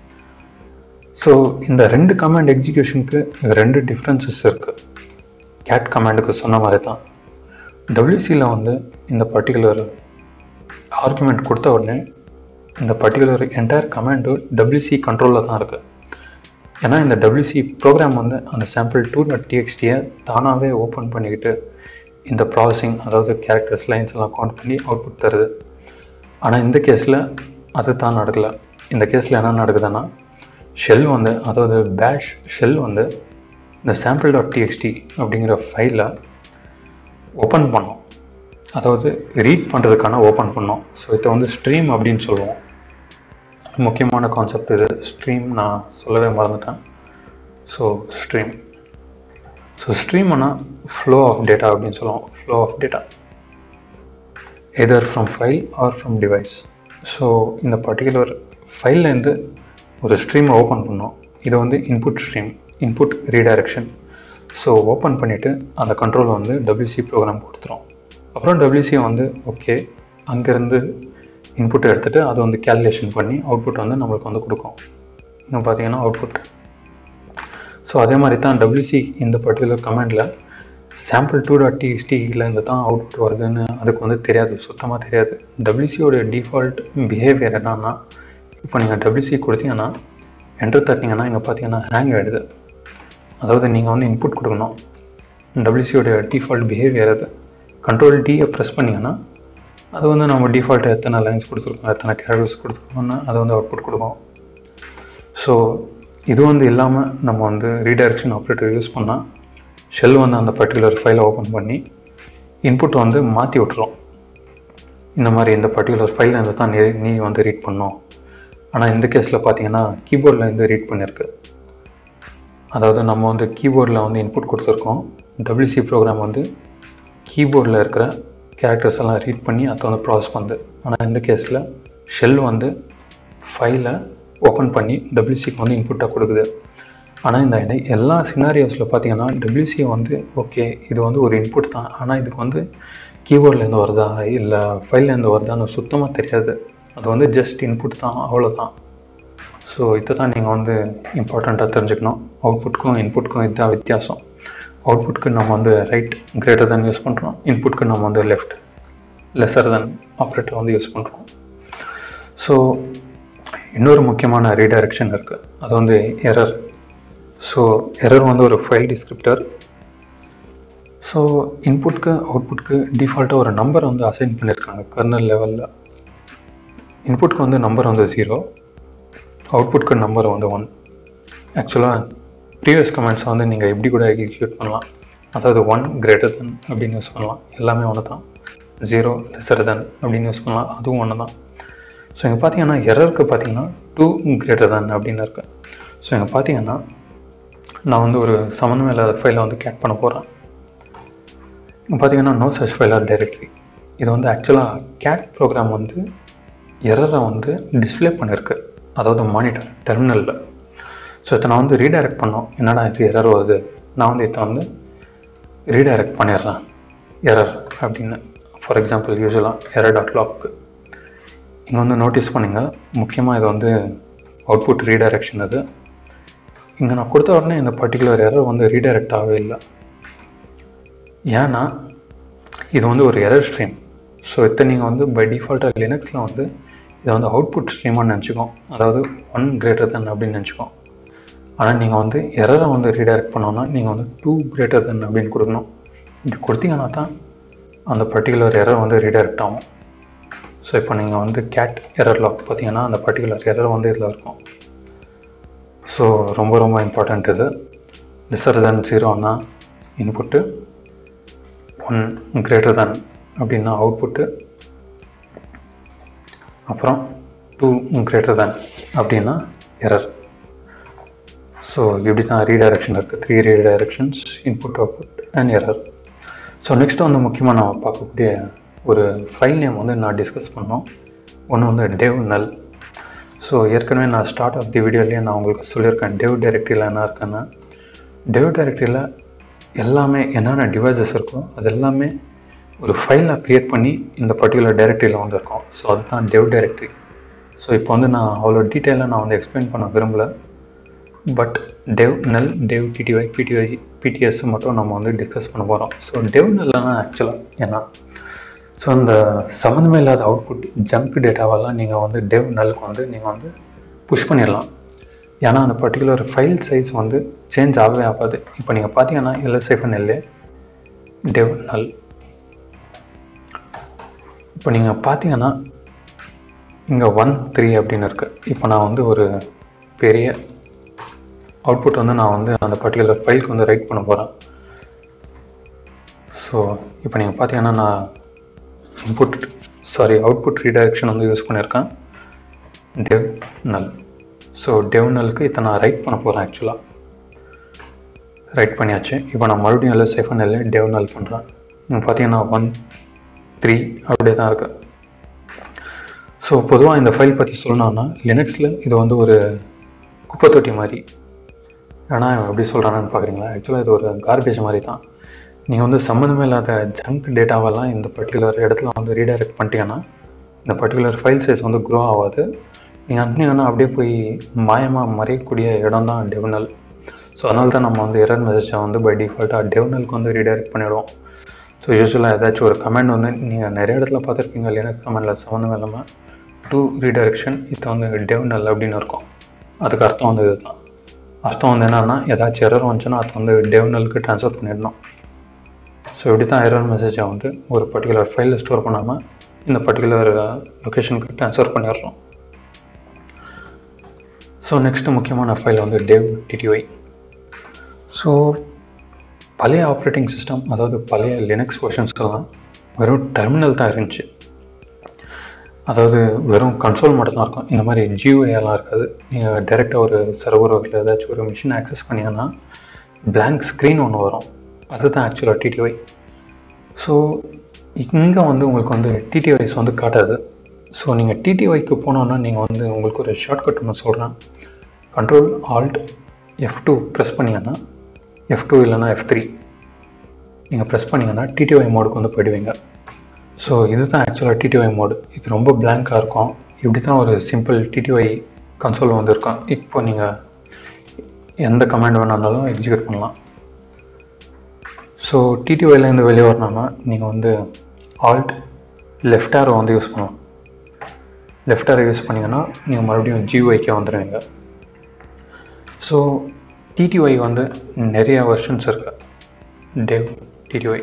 so இந்த ரெண்டு கமாண்ட் எக்ஸிக்யூஷனுக்கு ரெண்டு டிஃப்ரென்சஸ் இருக்குது கேட் கமாண்டுக்கு சொன்ன மாதிரி தான் டபிள்யூசியில் வந்து இந்த பர்டிகுலர் ஆர்குமெண்ட் கொடுத்த உடனே இந்த பர்டிகுலர் என்டையர் கமாண்டு டபிள்யூசி கண்ட்ரோலில் தான் இருக்குது ஏன்னா இந்த டபிள்யூசி ப்ரோக்ராம் வந்து அந்த சாம்பிள் டூ டாட் டிஎக்ஸ்டியை தானாகவே ஓப்பன் பண்ணிக்கிட்டு இந்த ப்ராசஸிங் அதாவது கேரக்டர்ஸ் லைன்ஸ் எல்லாம் கவுண்ட் பண்ணி அவுட்புட் தருது ஆனால் இந்த கேஸில் அது தான் நடக்கலை இந்த கேஸில் என்ன நடக்குதுன்னா ஷெல் வந்து அதாவது பேஷ் ஷெல் வந்து இந்த சாம்பிள் டாட் டிஎக்ஸ்டி அப்படிங்கிற ஃபைலை ஓப்பன் பண்ணோம் அதாவது ரீட் பண்ணுறதுக்கான ஓப்பன் பண்ணோம் ஸோ இதை வந்து ஸ்ட்ரீம் அப்படின்னு சொல்லுவோம் முக்கியமான கான்செப்ட் இது ஸ்ட்ரீம் நான் சொல்லவே மறந்துட்டேன் ஸோ ஸ்ட்ரீம் ஸோ ஸ்ட்ரீம்னா ஃப்ளோ ஆஃப் டேட்டா அப்படின்னு சொல்லுவோம் flow of data either from file or from device so இந்த பர்டிகுலர் ஃபைல்லேருந்து ஒரு ஸ்ட்ரீமை ஓப்பன் பண்ணோம் இது வந்து input stream input redirection so open பண்ணிவிட்டு அந்த கண்ட்ரோல் வந்து டபிள்யூசி ப்ரோக்ராம் கொடுத்துரும் அப்புறம் டபிள்யூசி வந்து ஓகே அங்கேருந்து இன்புட் எடுத்துகிட்டு அதை வந்து கேல்குலேஷன் பண்ணி அவுட்புட் வந்து நம்மளுக்கு வந்து கொடுக்கும் இங்கே பார்த்தீங்கன்னா அவுட்புட் ஸோ அதே மாதிரி தான் டபிள்யூசி இந்த பர்டிகுலர் கமெண்டில் சாம்பிள் டூ டாட் டிஎஸ்டியில் இருந்து தான் அவுட்புட் வருதுன்னு அதுக்கு வந்து தெரியாது சுத்தமாக தெரியாது டபிள்யூசியோட டிஃபால்ட் பிஹேவியர் என்னன்னா இப்போ நீங்கள் டபிள்யூசி கொடுத்தீங்கன்னா என்ட்ரு தட்டிங்கன்னா இங்கே பார்த்தீங்கன்னா ஹேங் ஆகிடுது அதாவது நீங்கள் வந்து இன்புட் கொடுக்கணும் டபிள்யூசியோட டிஃபால்ட் பிஹேவியர் அது கண்ட்ரோல் டியை ப்ரெஸ் பண்ணிங்கன்னா அது வந்து நம்ம டிஃபால்ட் எத்தனை லைன்ஸ் கொடுத்துருக்கோம் எத்தனை கேரக்டர்ஸ் கொடுத்துருக்கோம்னா அது வந்து அவுட்புட் கொடுக்கும் ஸோ இது வந்து இல்லாமல் நம்ம வந்து ரீடைரக்ஷன் ஆப்ரேட்டர் யூஸ் பண்ணால் ஷெல் வந்து அந்த பர்டிகுலர் ஃபைலை ஓப்பன் பண்ணி இன்புட் வந்து மாற்றி விட்டுரும் இந்த மாதிரி இந்த பர்டிகுலர் ஃபைல் இருந்து தான் நீ நீ வந்து ரீட் பண்ணோம் ஆனால் இந்த கேஸில் பார்த்தீங்கன்னா கீபோர்டில் இருந்து ரீட் பண்ணியிருக்கு அதாவது நம்ம வந்து கீபோர்டில் வந்து இன்புட் கொடுத்துருக்கோம் டபிள்யூசி ப்ரோக்ராம் வந்து கீபோர்டில் இருக்கிற கேரக்டர்ஸ் எல்லாம் ரீட் பண்ணி அதை வந்து ப்ராசஸ் பண்ணுது ஆனால் இந்த கேஸில் ஷெல் வந்து ஃபைலை ஓப்பன் பண்ணி டபிள்யூசிக்கு வந்து இன்புட்டாக கொடுக்குது ஆனால் இந்த இடை- எல்லா சினாரியோஸில் பார்த்தீங்கன்னா டபிள்யூசி வந்து ஓகே இது வந்து ஒரு இன்புட் தான் ஆனால் இதுக்கு வந்து கீபோர்ட்லேருந்து வருதா இல்லை ஃபைல்லேருந்து வருதான்னு சுத்தமாக தெரியாது அது வந்து ஜஸ்ட் இன்புட் தான் அவ்வளோதான் ஸோ இதை தான் நீங்கள் வந்து இம்பார்ட்டண்ட்டாக தெரிஞ்சுக்கணும் அவுட்புட்க்கும் இன்புட்க்கும் இதுதான் வித்தியாசம் அவுட்புட்க்கு நம்ம வந்து ரைட் கிரேட்டர் than யூஸ் பண்ணுறோம் இன்புட்க்கு நம்ம வந்து லெஃப்ட் லெஸர் than ஆப்ரேட்டர் வந்து யூஸ் பண்ணுறோம் ஸோ இன்னொரு முக்கியமான ரீடைரக்ஷன் இருக்குது அது வந்து எரர் ஸோ எரர் வந்து ஒரு ஃபைல் டிஸ்கிரிப்டர் ஸோ இன்புட்க்கு அவுட்புட்க்கு டிஃபால்ட்டாக ஒரு நம்பர் வந்து அசைன் பண்ணியிருக்காங்க கர்னல் லெவலில் இன்புட்க்கு வந்து நம்பர் வந்து ஜீரோ அவுட்புட்க்கு நம்பர் வந்து ஒன் ஆக்சுவலாக ப்ரீவியஸ் கமெண்ட்ஸை வந்து நீங்கள் எப்படி கூட எக்ஸிக்யூட் பண்ணலாம் அதாவது ஒன் கிரேட்டர் தென் அப்படின்னு யூஸ் பண்ணலாம் எல்லாமே ஒன்று தான் ஜீரோ லெஸர் தென் அப்படின்னு யூஸ் பண்ணலாம் அதுவும் ஒன்று தான் ஸோ இங்கே பார்த்தீங்கன்னா எரருக்கு பார்த்தீங்கன்னா டூ கிரேட்டர் தென் அப்படின்னு இருக்கு ஸோ இங்கே பார்த்தீங்கன்னா நான் வந்து ஒரு சம்மந்தமே இல்லாத ஃபைலை வந்து கேட் பண்ண போகிறேன் இங்கே பார்த்தீங்கன்னா நோ சர்ச் ஃபைல் ஆர் டைரக்டரி இது வந்து ஆக்சுவலாக கேட் ப்ரோக்ராம் வந்து எரரை வந்து டிஸ்ப்ளே பண்ணியிருக்கு அதாவது மானிட்டர் டெர்மினலில் ஸோ இதை நான் வந்து ரீடைரக்ட் பண்ணோம் என்னடா இது எரர் வருது நான் வந்து இதை வந்து ரீடைரக்ட் பண்ணிடுறேன் எரர் அப்படின்னு ஃபார் எக்ஸாம்பிள் யூஸ்வலாக எரர் டாட் லாக் இங்கே வந்து நோட்டீஸ் பண்ணுங்கள் முக்கியமாக இது வந்து அவுட்புட் ரீடைரக்ஷன் இது இங்கே நான் கொடுத்த உடனே இந்த பர்டிகுலர் எரர் வந்து ரீடைரக்ட் ஆகவே இல்லை ஏன்னா இது வந்து ஒரு எரர் ஸ்ட்ரீம் ஸோ இதை நீங்கள் வந்து பை டிஃபால்ட்டாக லினக்ஸில் வந்து இதை வந்து அவுட்புட் ஸ்ட்ரீமாக நினச்சிக்கோம் அதாவது ஒன் கிரேட்டர் தென் அப்படின்னு நினச்சிக்கோம் ஆனால் நீங்கள் வந்து எரரை வந்து ரீடைரக்ட் பண்ணோன்னா நீங்கள் வந்து டூ கிரேட்டர் தென் அப்படின்னு கொடுக்கணும் இப்படி கொடுத்தீங்கன்னா தான் அந்த பர்டிகுலர் எரர் வந்து ரீடைரக்ட் ஆகும் ஸோ இப்போ நீங்கள் வந்து கேட் எரர் லாக் பார்த்தீங்கன்னா அந்த பர்டிகுலர் எரர் வந்து இதில் இருக்கும் ஸோ ரொம்ப ரொம்ப இம்பார்ட்டண்ட் இது லெஸர் தென் ஜீரோன்னா இன்புட்டு ஒன் கிரேட்டர் தென் அப்படின்னா அவுட்புட்டு அப்புறம் டூ கிரேட்டர் தென் அப்படின்னா எரர் ஸோ இப்படி தான் ரீடைரக்ஷன் இருக்குது three redirections input output and error so next வந்து முக்கியமாக நம்ம பார்க்கக்கூடிய ஒரு ஃபைல் நேம் வந்து நான் டிஸ்கஸ் பண்ணோம் ஒன்று வந்து டெவ் நல் ஸோ ஏற்கனவே நான் ஸ்டார்ட் ஆஃப் தி வீடியோலேயே நான் உங்களுக்கு சொல்லியிருக்கேன் டெவ் டைரக்டரியில் என்ன இருக்குன்னு டெவ் டைரக்டரியில் எல்லாமே என்னென்ன டிவைசஸ் இருக்கோ அது எல்லாமே ஒரு ஃபைலாக க்ரியேட் பண்ணி இந்த பர்டிகுலர் டைரக்டரியில் வந்து இருக்கும் ஸோ அதுதான் டெவ் டைரக்டரி ஸோ இப்போ வந்து நான் அவ்வளோ டீட்டெயிலாக நான் வந்து எக்ஸ்பிளைன் பண்ண விரும்பல பட் டெவ் நெல் டெவ் டிடிஒய் பிடிஒய் பிடிஎஸ் மட்டும் நம்ம வந்து டிஸ்கஸ் பண்ண போகிறோம் ஸோ டெவ் நெல்னா ஆக்சுவலாக ஏன்னா ஸோ அந்த சம்மந்தமே இல்லாத அவுட்புட் ஜங்க் டேட்டாவெல்லாம் நீங்கள் வந்து டெவ் நல்க்கு வந்து நீங்கள் வந்து புஷ் பண்ணிடலாம் ஏன்னா அந்த பர்டிகுலர் ஃபைல் சைஸ் வந்து சேஞ்ச் ஆகவே ஆகாது இப்போ நீங்கள் பார்த்தீங்கன்னா எல்எஸ்ஐஃபன் எல்ஏ டெவ் நல் இப்போ நீங்கள் பார்த்தீங்கன்னா இங்கே ஒன் த்ரீ அப்படின்னு இருக்குது இப்போ நான் வந்து ஒரு பெரிய அவுட்புட் வந்து நான் வந்து அந்த பர்டிகுலர் ஃபைலுக்கு வந்து ரைட் பண்ண போகிறேன் ஸோ இப்போ நீங்கள் பார்த்தீங்கன்னா நான் இன்புட் சாரி அவுட்புட் ரீடைரக்ஷன் வந்து யூஸ் பண்ணியிருக்கேன் டெவ் நல் ஸோ டெவ் நலுக்கு இதை நான் ரைட் பண்ண போகிறேன் ஆக்சுவலாக ரைட் பண்ணியாச்சு இப்போ நான் மறுபடியும் எல்லாம் சேஃபன் இல்லை டெவ் நல் பண்ணுறேன் இங்கே பார்த்தீங்கன்னா ஒன் த்ரீ அப்படியே தான் இருக்குது ஸோ பொதுவாக இந்த ஃபைல் பற்றி சொல்லணும்னா லினக்ஸில் இது வந்து ஒரு குப்பை தொட்டி மாதிரி ஆனால் இவன் எப்படி சொல்கிறானு பார்க்குறீங்களா ஆக்சுவலாக இது ஒரு கார்பேஜ் மாதிரி தான் நீங்கள் வந்து சம்மந்தமே இல்லாத ஜங்க் டேட்டாவெல்லாம் இந்த பர்டிகுலர் இடத்துல வந்து ரீடைரக்ட் பண்ணிட்டீங்கன்னா இந்த பர்டிகுலர் ஃபைல் சைஸ் வந்து க்ரோ ஆகாது நீங்கள் அனுப்பினீங்கன்னா அப்படியே போய் மாயமாக மறையக்கூடிய இடம் தான் டெவனல் ஸோ அதனால தான் நம்ம வந்து எரர் மெசேஜை வந்து பை டிஃபால்ட்டாக டெவனலுக்கு வந்து ரீடைரக்ட் பண்ணிவிடுவோம் ஸோ யூஸ்வலாக ஏதாச்சும் ஒரு கமெண்ட் வந்து நீங்கள் நிறைய இடத்துல பார்த்துருப்பீங்க லினக்ஸ் கமெண்டில் சம்மந்தம் இல்லாமல் டு ரீடைரக்ஷன் இது வந்து டெவனல் அப்படின்னு இருக்கும் அதுக்கு அர்த்தம் வந்து இதுதான் அர்த்தம் வந்து என்னன்னா ஏதாச்சும் எரர் வந்துச்சுன்னா அது வந்து டெவனலுக்கு ட்ரான்ஸ்ஃபர் பண்ணிடணும் ஸோ இப்படி தான் எரர் மெசேஜை வந்து ஒரு பர்டிகுலர் ஃபைலில் ஸ்டோர் பண்ணாமல் இந்த பர்டிகுலர் லொக்கேஷனுக்கு ட்ரான்ஸ்ஃபர் பண்ணிடுறோம் ஸோ நெக்ஸ்ட்டு முக்கியமான ஃபைல் வந்து டெவ் டிடிஒய் ஸோ பழைய ஆப்ரேட்டிங் சிஸ்டம் அதாவது பழைய லினக்ஸ் வெர்ஷன்ஸ்க்கெல்லாம் வெறும் டெர்மினல் தான் இருந்துச்சு அதாவது வெறும் கன்சோல் மட்டும் தான் இருக்கும் இந்த மாதிரி ஜியூஐலாம் இருக்காது நீங்கள் டைரெக்டாக ஒரு சர்வரோ இல்லை ஏதாச்சும் ஒரு மிஷின் ஆக்சஸ் பண்ணீங்கன்னா blank ஸ்க்ரீன் ஒன்று வரும் அதுதான் ஆக்சுவலாக டிடிஒய் ஸோ இங்கே வந்து உங்களுக்கு வந்து டிடிஒய்ஸ் வந்து காட்டாது ஸோ நீங்கள் டிடிஒய்க்கு போனோன்னா நீங்கள் வந்து உங்களுக்கு ஒரு ஷார்ட்கட் ஒன்று சொல்கிறேன் control alt F two press பண்ணிங்கன்னா எஃப் டூ இல்லைனா எஃப் த்ரீ நீங்கள் ப்ரெஸ் பண்ணிங்கன்னா டிடிஒய் மோடுக்கு வந்து போயிடுவீங்க ஸோ இதுதான் ஆக்சுவலாக டிடிஒய் மோடு இது ரொம்ப பிளாங்காக இருக்கும் இப்படி தான் ஒரு சிம்பிள் டிடிஒய் கன்சோல் வந்து இருக்கும் இப்போ நீங்கள் எந்த கமாண்ட் வேணாலும் எக்ஸிக்யூட் பண்ணலாம் ஸோ டிடிஒய்லேருந்து வெளியே வரணும்னா நீங்கள் வந்து ஆல்ட் லெஃப்ட் ஆரோ வந்து யூஸ் பண்ணலாம் லெஃப்ட் ஆரோ யூஸ் பண்ணிங்கன்னா நீங்கள் மறுபடியும் ஜிஒய்க்கே வந்துடுவீங்க ஸோ டிடிஒய் வந்து நிறைய வெர்ஷன்ஸ் இருக்கு டெவ் டிடிஒய்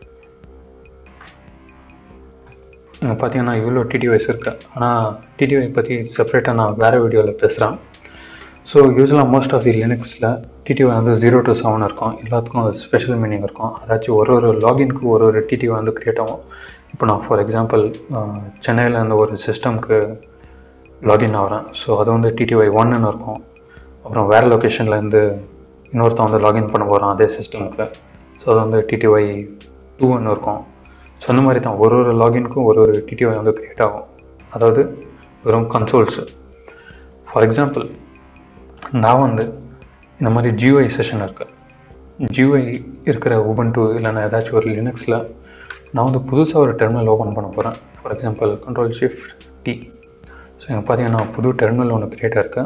இங்கே பார்த்தீங்கன்னா இவ்வளோ டிடிஒய்ஸ் இருக்குது ஆனால் டிடிஒய் பற்றி செப்பரேட்டாக நான் வேறு வீடியோவில் பேசுகிறேன் ஸோ யூஸ்வலாக மோஸ்ட் ஆஃப் தி லினக்ஸில் டிடிஒய் வந்து ஜீரோ டு செவன் இருக்கும் எல்லாத்துக்கும் ஒரு ஸ்பெஷல் மீனிங் இருக்கும் அதாச்சும் ஒரு ஒரு லாகின்க்கு ஒரு ஒரு டிடிஒய் வந்து க்ரியேட் ஆகும் இப்போ நான் ஃபார் எக்ஸாம்பிள் சென்னையில் இருந்த ஒரு சிஸ்டம்க்கு லாகின் ஆகிறேன் ஸோ அது வந்து டிடிஒய் ஒன்னு இருக்கும் அப்புறம் வேறு லொக்கேஷன்லேருந்து இன்னொருத்தன் வந்து லாகின் பண்ண போகிறான் அதே சிஸ்டமுக்கு ஸோ அது வந்து டிடிஒய் டூன்னு இருக்கும் ஸோ அந்த மாதிரி தான் ஒரு ஒரு லாகின்க்கும் ஒரு ஒரு டிடிஒய் வந்து க்ரியேட் ஆகும் அதாவது வெறும் கன்சோல்ஸு ஃபார் எக்ஸாம்பிள் நான் வந்து இந்த மாதிரி ஜியூஐ செஷன் இருக்கு ஜியூஐ இருக்கிற உபன்ட்டு இல்லைன்னா ஏதாச்சும் ஒரு லினக்ஸில் நான் வந்து புதுசாக ஒரு டெர்மினல் ஓப்பன் பண்ண போகிறேன் for example control shift T so இங்கே பார்த்தீங்கன்னா புது டெர்மினல் ஒன்று க்ரியேட் இருக்கு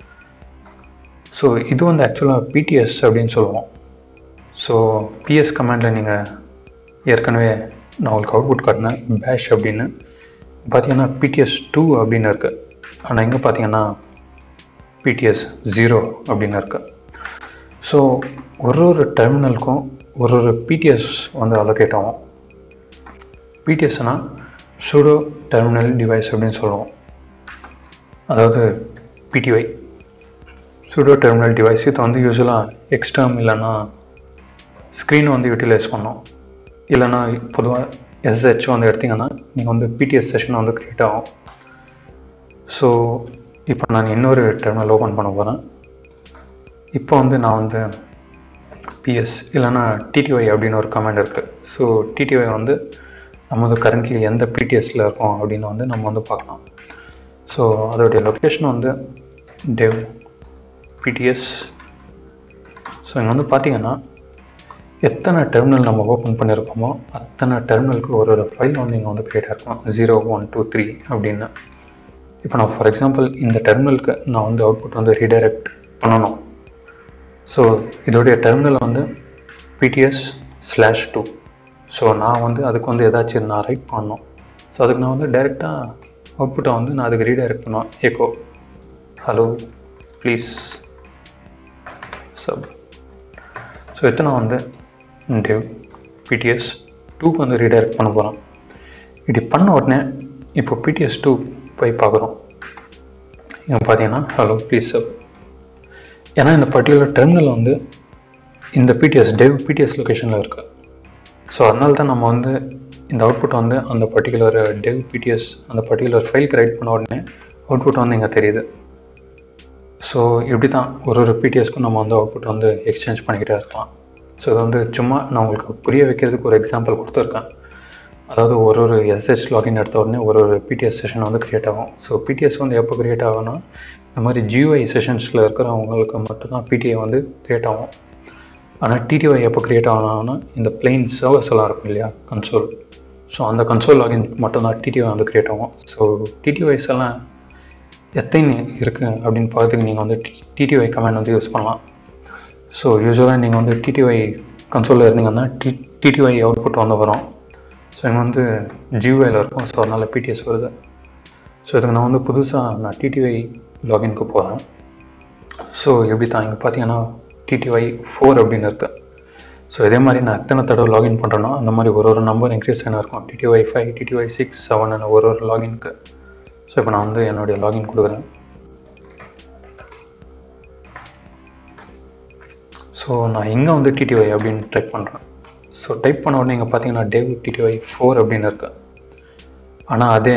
ஸோ இது வந்து ஆக்சுவலாக பிடிஎஸ் அப்படின்னு சொல்லுவோம் ஸோ பிஎஸ் கமாண்டில் நீங்கள் ஏற்கனவே நான் உங்களுக்கு அவுட்புட் காட்டினேன் பேஷ் அப்படின்னு பார்த்தீங்கன்னா பிடிஎஸ் டூ அப்படின்னு இருக்குது ஆனால் இங்கே பார்த்தீங்கன்னா பிடிஎஸ் ஜீரோ அப்படின்னு இருக்கு ஸோ ஒரு ஒரு டெர்மினலுக்கும் ஒரு ஒரு பிடிஎஸ் வந்து அலோகேட் ஆகும் பிடிஎஸ்னால் சூடோ டெர்மினல் டிவைஸ் அப்படின்னு சொல்லுவோம் அதாவது பிடிஒய் சூடோ டெர்மினல் டிவைஸ் இது வந்து யூஸ்வலாக எக்ஸ்டர்ம் இல்லைன்னா ஸ்க்ரீன் வந்து யூட்டிலைஸ் பண்ணோம் இல்லைன்னா பொதுவாக எஸ்ஹெச் வந்து எடுத்திங்கன்னா நீங்கள் வந்து பிடிஎஸ் செஷன் வந்து க்ரியேட் ஆகும் ஸோ இப்போ நான் இன்னொரு டெர்மினல் ஓப்பன் பண்ண போகிறேன் இப்போ வந்து நான் வந்து பிஎஸ் இல்லைன்னா டிடிஒய் அப்படின்னு ஒரு கமெண்ட் இருக்குது ஸோ டிடிஒய் வந்து நம்ம வந்து கரண்ட்லி எந்த பிடிஎஸில் இருக்கோம் அப்படின்னு வந்து நம்ம வந்து பார்க்கலாம் ஸோ அதோடைய லொக்கேஷன் வந்து டெவ் பிடிஎஸ் ஸோ இங்கே வந்து பார்த்தீங்கன்னா எத்தனை டெர்மினல் நம்ம ஓப்பன் பண்ணியிருக்கோமோ அத்தனை டெர்மினலுக்கு ஒரு ஒரு ஃபைல் வந்து இங்கே வந்து க்ரியேட் இருக்கும் ஜீரோ ஒன் டூ த்ரீ அப்படின்னு இப்போ நான் ஃபார் எக்ஸாம்பிள் இந்த டெர்மினலுக்கு நான் வந்து அவுட்புட் வந்து ரீடைரக்ட் பண்ணணும் ஸோ இதோடைய டெர்மினல் வந்து பிடிஎஸ் ஸ்லாஷ் டூ ஸோ நான் வந்து அதுக்கு வந்து ஏதாச்சும் நான் ரைட் பண்ணணும் ஸோ அதுக்கு நான் வந்து டைரெக்டாக அவுட்புட்டை வந்து நான் அதுக்கு ரீடைரக்ட் பண்ணுவேன் ஏகோ ஹலோ ப்ளீஸ் சப் ஸோ எத்தனை வந்து டெவ் பிடிஎஸ் டூக்கு வந்து ரீடைரக்ட் பண்ண போகிறோம் இப்படி பண்ண உடனே இப்போ பிடிஎஸ் டூ போய் பார்க்குறோம் இங்கே பார்த்தீங்கன்னா ஹலோ ப்ளீஸ் சப் ஏன்னா இந்த பர்டிகுலர் டெர்மினல் வந்து இந்த பிடிஎஸ் டெவ் பிடிஎஸ் லொக்கேஷனில் இருக்குது ஸோ அதனால தான் நம்ம வந்து இந்த அவுட்புட் வந்து அந்த பர்டிகுலர் டெவ் பிடிஎஸ் அந்த பர்டிகுலர் ஃபைலுக்கு ரைட் பண்ண உடனே அவுட்புட் வந்து இங்கே தெரியுது ஸோ இப்படி தான் ஒரு ஒரு பிடிஎஸ்க்கும் நம்ம வந்து அவுட்புட் வந்து எக்ஸ்சேஞ்ச் பண்ணிக்கிட்டே இருக்கலாம் ஸோ இது வந்து சும்மா நான் உங்களுக்கு புரிய வைக்கிறதுக்கு ஒரு எக்ஸாம்பிள் கொடுத்துருக்கேன் அதாவது ஒரு ஒரு எஸ்ஹெச் லாகின் எடுத்த உடனே ஒரு ஒரு பிடிஎஸ் செஷன் வந்து க்ரியேட் ஆகும் ஸோ பிடிஎஸ் வந்து எப்போ க்ரியேட் ஆகும்னா இந்த மாதிரி ஜியூஐ செஷன்ஸில் இருக்கிறவங்களுக்கு மட்டும்தான் பிடிஐ வந்து க்ரியேட் ஆகும் ஆனால் டிடிஒய் எப்போ க்ரியேட் ஆகணும்னா இந்த பிளெயின் சர்வர்ஸ் எல்லாம் இருக்கும் இல்லையா கன்சோல் ஸோ அந்த கன்சோல் லாகின் மட்டும்தான் டிடிஒய் வந்து க்ரியேட் ஆகும் ஸோ டிடிஒய்ஸ் எல்லாம் எத்தனை இருக்குது அப்படின்னு பார்த்துக்கு நீங்கள் வந்து டிடிஒய் கமெண்ட் வந்து யூஸ் பண்ணலாம் ஸோ யூஸ்வலாக நீங்கள் வந்து டிடிஒய் கன்சோலில் இருந்தீங்கன்னா டி டிடிஒய் அவுட்புட் வந்து வரும் ஸோ இங்கே வந்து ஜியூஐயில் இருக்கும் ஸோ அதனால் பிடிஎஸ் வருது ஸோ இதுக்கு நான் வந்து புதுசாக நான் டிடிஒய் லாகின்க்கு போகிறேன் ஸோ எப்படி தான் இங்கே பார்த்தீங்கன்னா டிடிஒய் ஃபோர் அப்படின்னு இருக்குது ஸோ இதே மாதிரி நான் எத்தனை தடவை லாகின் பண்ணுறேனோ அந்த மாதிரி ஒரு ஒரு நம்பர் இன்க்ரீஸ் ஆகினா இருக்கும் TTY five TTY six seven ஒரு ஒரு லாகின்க்கு ஸோ இப்போ நான் வந்து என்னுடைய லாகின் கொடுக்குறேன் ஸோ நான் எங்கே வந்து டிடிஒய் அப்படின்னு டைப் பண்ணுறேன் ஸோ டைப் பண்ண உடனே இங்கே பார்த்தீங்கன்னா டேவ் டிடிஒய் ஃபோர் அப்படின்னு இருக்கு ஆனால் அதே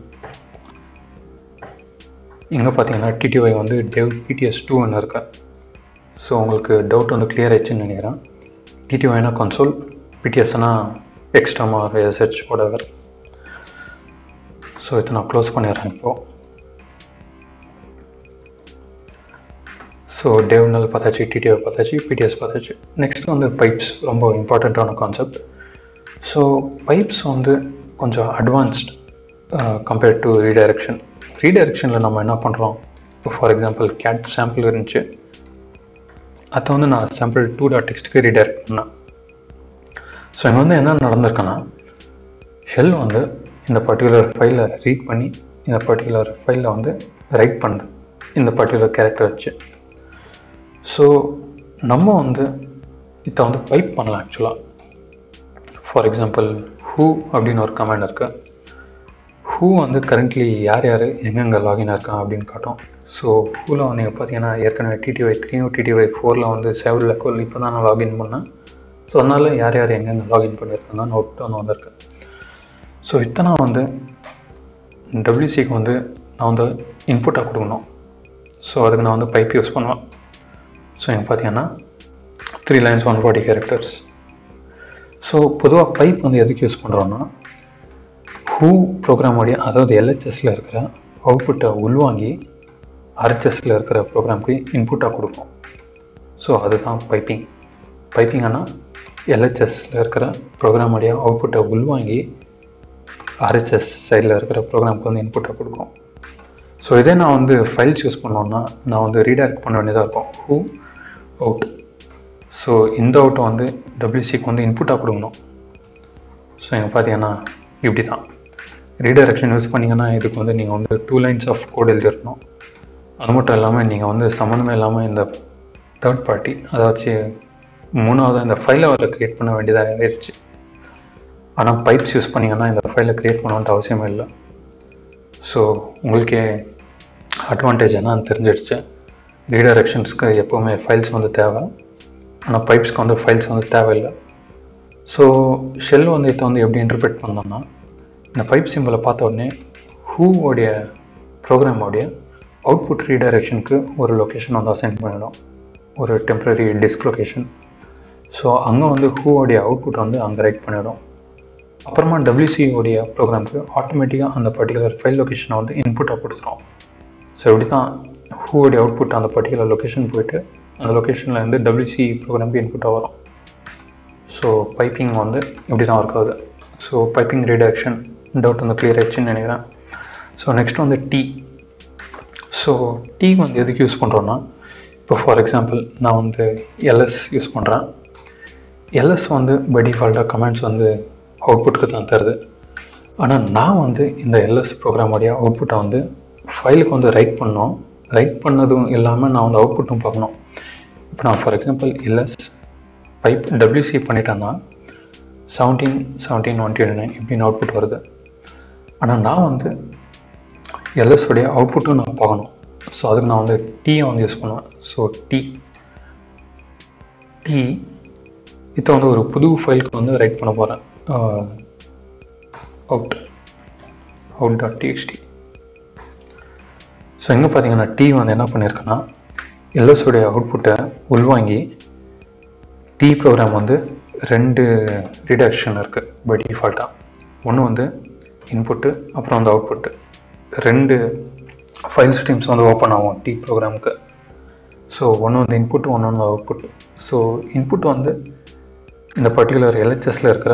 இங்கே பார்த்தீங்கன்னா டிடிஒய் வந்து டேவ் பிடிஎஸ் டூன்னு இருக்கு ஸோ உங்களுக்கு டவுட் வந்து கிளியர் ஆயிடுச்சுன்னு நினைக்கிறேன் டிடிஒய்னா கன்சோல் பிடிஎஸ்னா எக்ஸ்ட்ராமா எஸ்ஹெச் whatever ஸோ இதை நான் க்ளோஸ் பண்ணிடுறேன் இப்போது ஸோ டேவ்னல் பார்த்தாச்சு டிடிஓ பார்த்தாச்சு பிடிஎஸ் பார்த்தாச்சு நெக்ஸ்ட் வந்து பைப்ஸ் ரொம்ப இம்பார்ட்டண்ட்டான கான்செப்ட் ஸோ பைப்ஸ் வந்து கொஞ்சம் அட்வான்ஸ்ட் கம்பேர்ட் டு ரீடைரக்ஷன் ரீடைரக்ஷனில் நம்ம என்ன பண்ணுறோம் இப்போ ஃபார் எக்ஸாம்பிள் கேட் சாம்பிள் இருந்துச்சு அதை வந்து நான் சாம்பிள் டூ டாட் டெக்ஸ்ட்டுக்கு ரீடைரக்ட் பண்ணேன் ஸோ இங்கே வந்து என்ன நடந்திருக்குன்னா ஷெல் வந்து இந்த பர்டிகுலர் ஃபைலை ரீட் பண்ணி இந்த பர்டிகுலர் ஃபைலில் வந்து ரைட் பண்ணுது இந்த பர்டிகுலர் கேரக்டர் வச்சு ஸோ நம்ம வந்து இதை வந்து பைப் பண்ணலாம் ஆக்சுவலாக ஃபார் எக்ஸாம்பிள் ஹூ அப்படின்னு ஒரு கமெண்ட் இருக்கு ஹூ வந்து கரண்ட்லி யார் யார் எங்கெங்கே லாகின் இருக்கான் அப்படின்னு காட்டும் ஸோ ஹூவில் வந்து நீங்கள் பார்த்தீங்கன்னா ஏற்கனவே டிடிஒய் த்ரீயும் டிடிஒய் ஃபோரில் வந்து சேவ்டு லெக்கோல் இப்போ தான் நான் லாகின் பண்ணேன் ஸோ அதனால் யார் யார் எங்கெங்கே லாகின் பண்ணியிருக்காங்க நோட் வந்து வந்திருக்கு ஸோ இத்தனை வந்து டபிள்யூசிக்கு வந்து நான் வந்து இன்புட்டாக கொடுக்கணும் ஸோ அதுக்கு நான் வந்து பைப் யூஸ் பண்ணுவேன் ஸோ இங்கே பார்த்தீங்கன்னா three lines one forty characters so பொதுவாக பைப் வந்து எதுக்கு யூஸ் பண்ணுறோன்னா ஹூ ப்ரோக்ராமோடைய அதாவது எல்ஹெச்எஸில் இருக்கிற அவுட்புட்டை உள்வாங்கி ஆர்ஹெச்எஸில் இருக்கிற ப்ரோக்ராம்க்கு இன்புட்டாக கொடுக்கும் ஸோ அதுதான் பைப்பிங் பைப்பிங்கன்னா எல்ஹெச்எஸில் இருக்கிற ப்ரோக்ராமோடைய அவுட்புட்டை உள்வாங்கி ஆர்ஹெச்எஸ் சைடில் இருக்கிற ப்ரோக்ராம்க்கு வந்து இன்புட்டாக கொடுக்கும் ஸோ இதே நான் வந்து ஃபைல்ஸ் யூஸ் பண்ணோன்னா நான் வந்து ரீடைரக்ட் பண்ண வேண்டியதாக இருக்கும் ஹூ அவுட் ஸோ இந்த அவுட்டை வந்து டபிள்யூசிக்கு வந்து இன்புட்டாக கொடுக்கணும் ஸோ இங்கே பார்த்தீங்கன்னா இப்படி தான் ரீடைரக்ஷன் யூஸ் பண்ணிங்கன்னா இதுக்கு வந்து நீங்கள் வந்து டூ லைன்ஸ் ஆஃப் கோட் எழுதிருக்கணும் அது மட்டும் இல்லாமல் நீங்கள் வந்து சம்மந்தமே இல்லாமல் இந்த தேர்ட் பார்ட்டி அதாச்சு மூணாவது இந்த ஃபைலை வர க்ரியேட் பண்ண வேண்டியதாக ஆயிடுச்சு ஆனால் பைப்ஸ் யூஸ் பண்ணிங்கன்னா இந்த ஃபைலை க்ரியேட் பண்ணணுன்ட்டு அவசியமே இல்லை ஸோ உங்களுக்கே அட்வான்டேஜ் என்னன்னு தெரிஞ்சிடுச்சு ரீடைரக்ஷன்ஸ்க்கு எப்போவுமே ஃபைல்ஸ் வந்து தேவை ஆனால் பைப்ஸ்க்கு வந்து ஃபைல்ஸ் வந்து தேவையில்லை ஸோ ஷெல் வந்து இதை வந்து எப்படி இன்டர்பிரேட் பண்ணோம்னா இந்த பைப் சிம்பிளை பார்த்த உடனே ஹூவோடைய ப்ரோக்ராமோடைய அவுட்புட் ரீடைரக்ஷனுக்கு ஒரு லொக்கேஷன் வந்து அசைன் பண்ணிடும் ஒரு டெம்ப்ரரி டிஸ்க் லொக்கேஷன் ஸோ அங்கே வந்து ஹூவோடைய அவுட்புட் வந்து அங்கே ரைட் பண்ணிடும் அப்புறமா டபிள்யூசியோடைய ப்ரோக்ராமுக்கு ஆட்டோமேட்டிக்காக அந்த பர்டிகுலர் ஃபைல் லொக்கேஷனை வந்து இன்புட்டாக கொடுத்துரும் ஸோ இப்படி தான் ஹூவோடைய அவுட்புட் அந்த பர்டிகுலர் லொக்கேஷன் போயிட்டு அந்த லொக்கேஷனில் இருந்து டபிள்யூசி ப்ரோக்ராமுக்கு இன்புட்டாக வரும் ஸோ பைப்பிங் வந்து இப்படி தான் ஒர்க் ஆகுது ஸோ பைப்பிங் ரீடக்ஷன் டவுட் வந்து கிளியர் ஆயிடுச்சுன்னு நினைக்கிறேன் ஸோ நெக்ஸ்ட் வந்து டீ ஸோ டீ வந்து எதுக்கு யூஸ் பண்ணுறோன்னா இப்போ ஃபார் எக்ஸாம்பிள் நான் வந்து எல்எஸ் யூஸ் பண்ணுறேன் எல்எஸ் வந்து பை டிஃபால்ட்டாக கமெண்ட்ஸ் வந்து அவுட்புட்டுக்கு தான் தருது ஆனால் நான் வந்து இந்த எல்எஸ் ப்ரோக்ராமோடைய அவுட்புட்டை வந்து ஃபைலுக்கு வந்து ரைட் பண்ணோம் ரைட் பண்ணதும் இல்லாமல் நான் வந்து அவுட்புட்டும் பார்க்கணும் இப்போ நான் for example LS pipe WC பண்ணிட்டேன்னா seventeen seventeen one twenty nine இப்படின்னு அவுட்புட் வருது ஆனால் நான் வந்து எல்எஸ் உடைய அவுட்புட்டும் நான் பார்க்கணும் ஸோ அதுக்கு நான் வந்து டீயை வந்து யூஸ் பண்ணுவேன் ஸோ டி டி இதை வந்து ஒரு புது ஃபைலுக்கு வந்து ரைட் பண்ண போகிறேன் out out dot TXT so எங்கே பார்த்தீங்கன்னா டி வந்து என்ன பண்ணியிருக்கேன்னா எல்எஸோடைய அவுட்புட்டை உள்வாங்கி டி ப்ரோக்ராம் வந்து ரெண்டு ரிடக்ஷன் இருக்குது பை டிஃபால்ட்டாக ஒன்று வந்து இன்புட்டு அப்புறம் வந்து அவுட்புட்டு ரெண்டு ஃபைல் ஸ்ட்ரீம்ஸ் வந்து ஓப்பன் ஆகும் டி ப்ரோக்ராமுக்கு ஸோ ஒன்று வந்து இன்புட்டு ஒன்று வந்து அவுட்புட் ஸோ இன்புட் வந்து இந்த பர்டிகுலர் எல்ஹெச்எஸில் இருக்கிற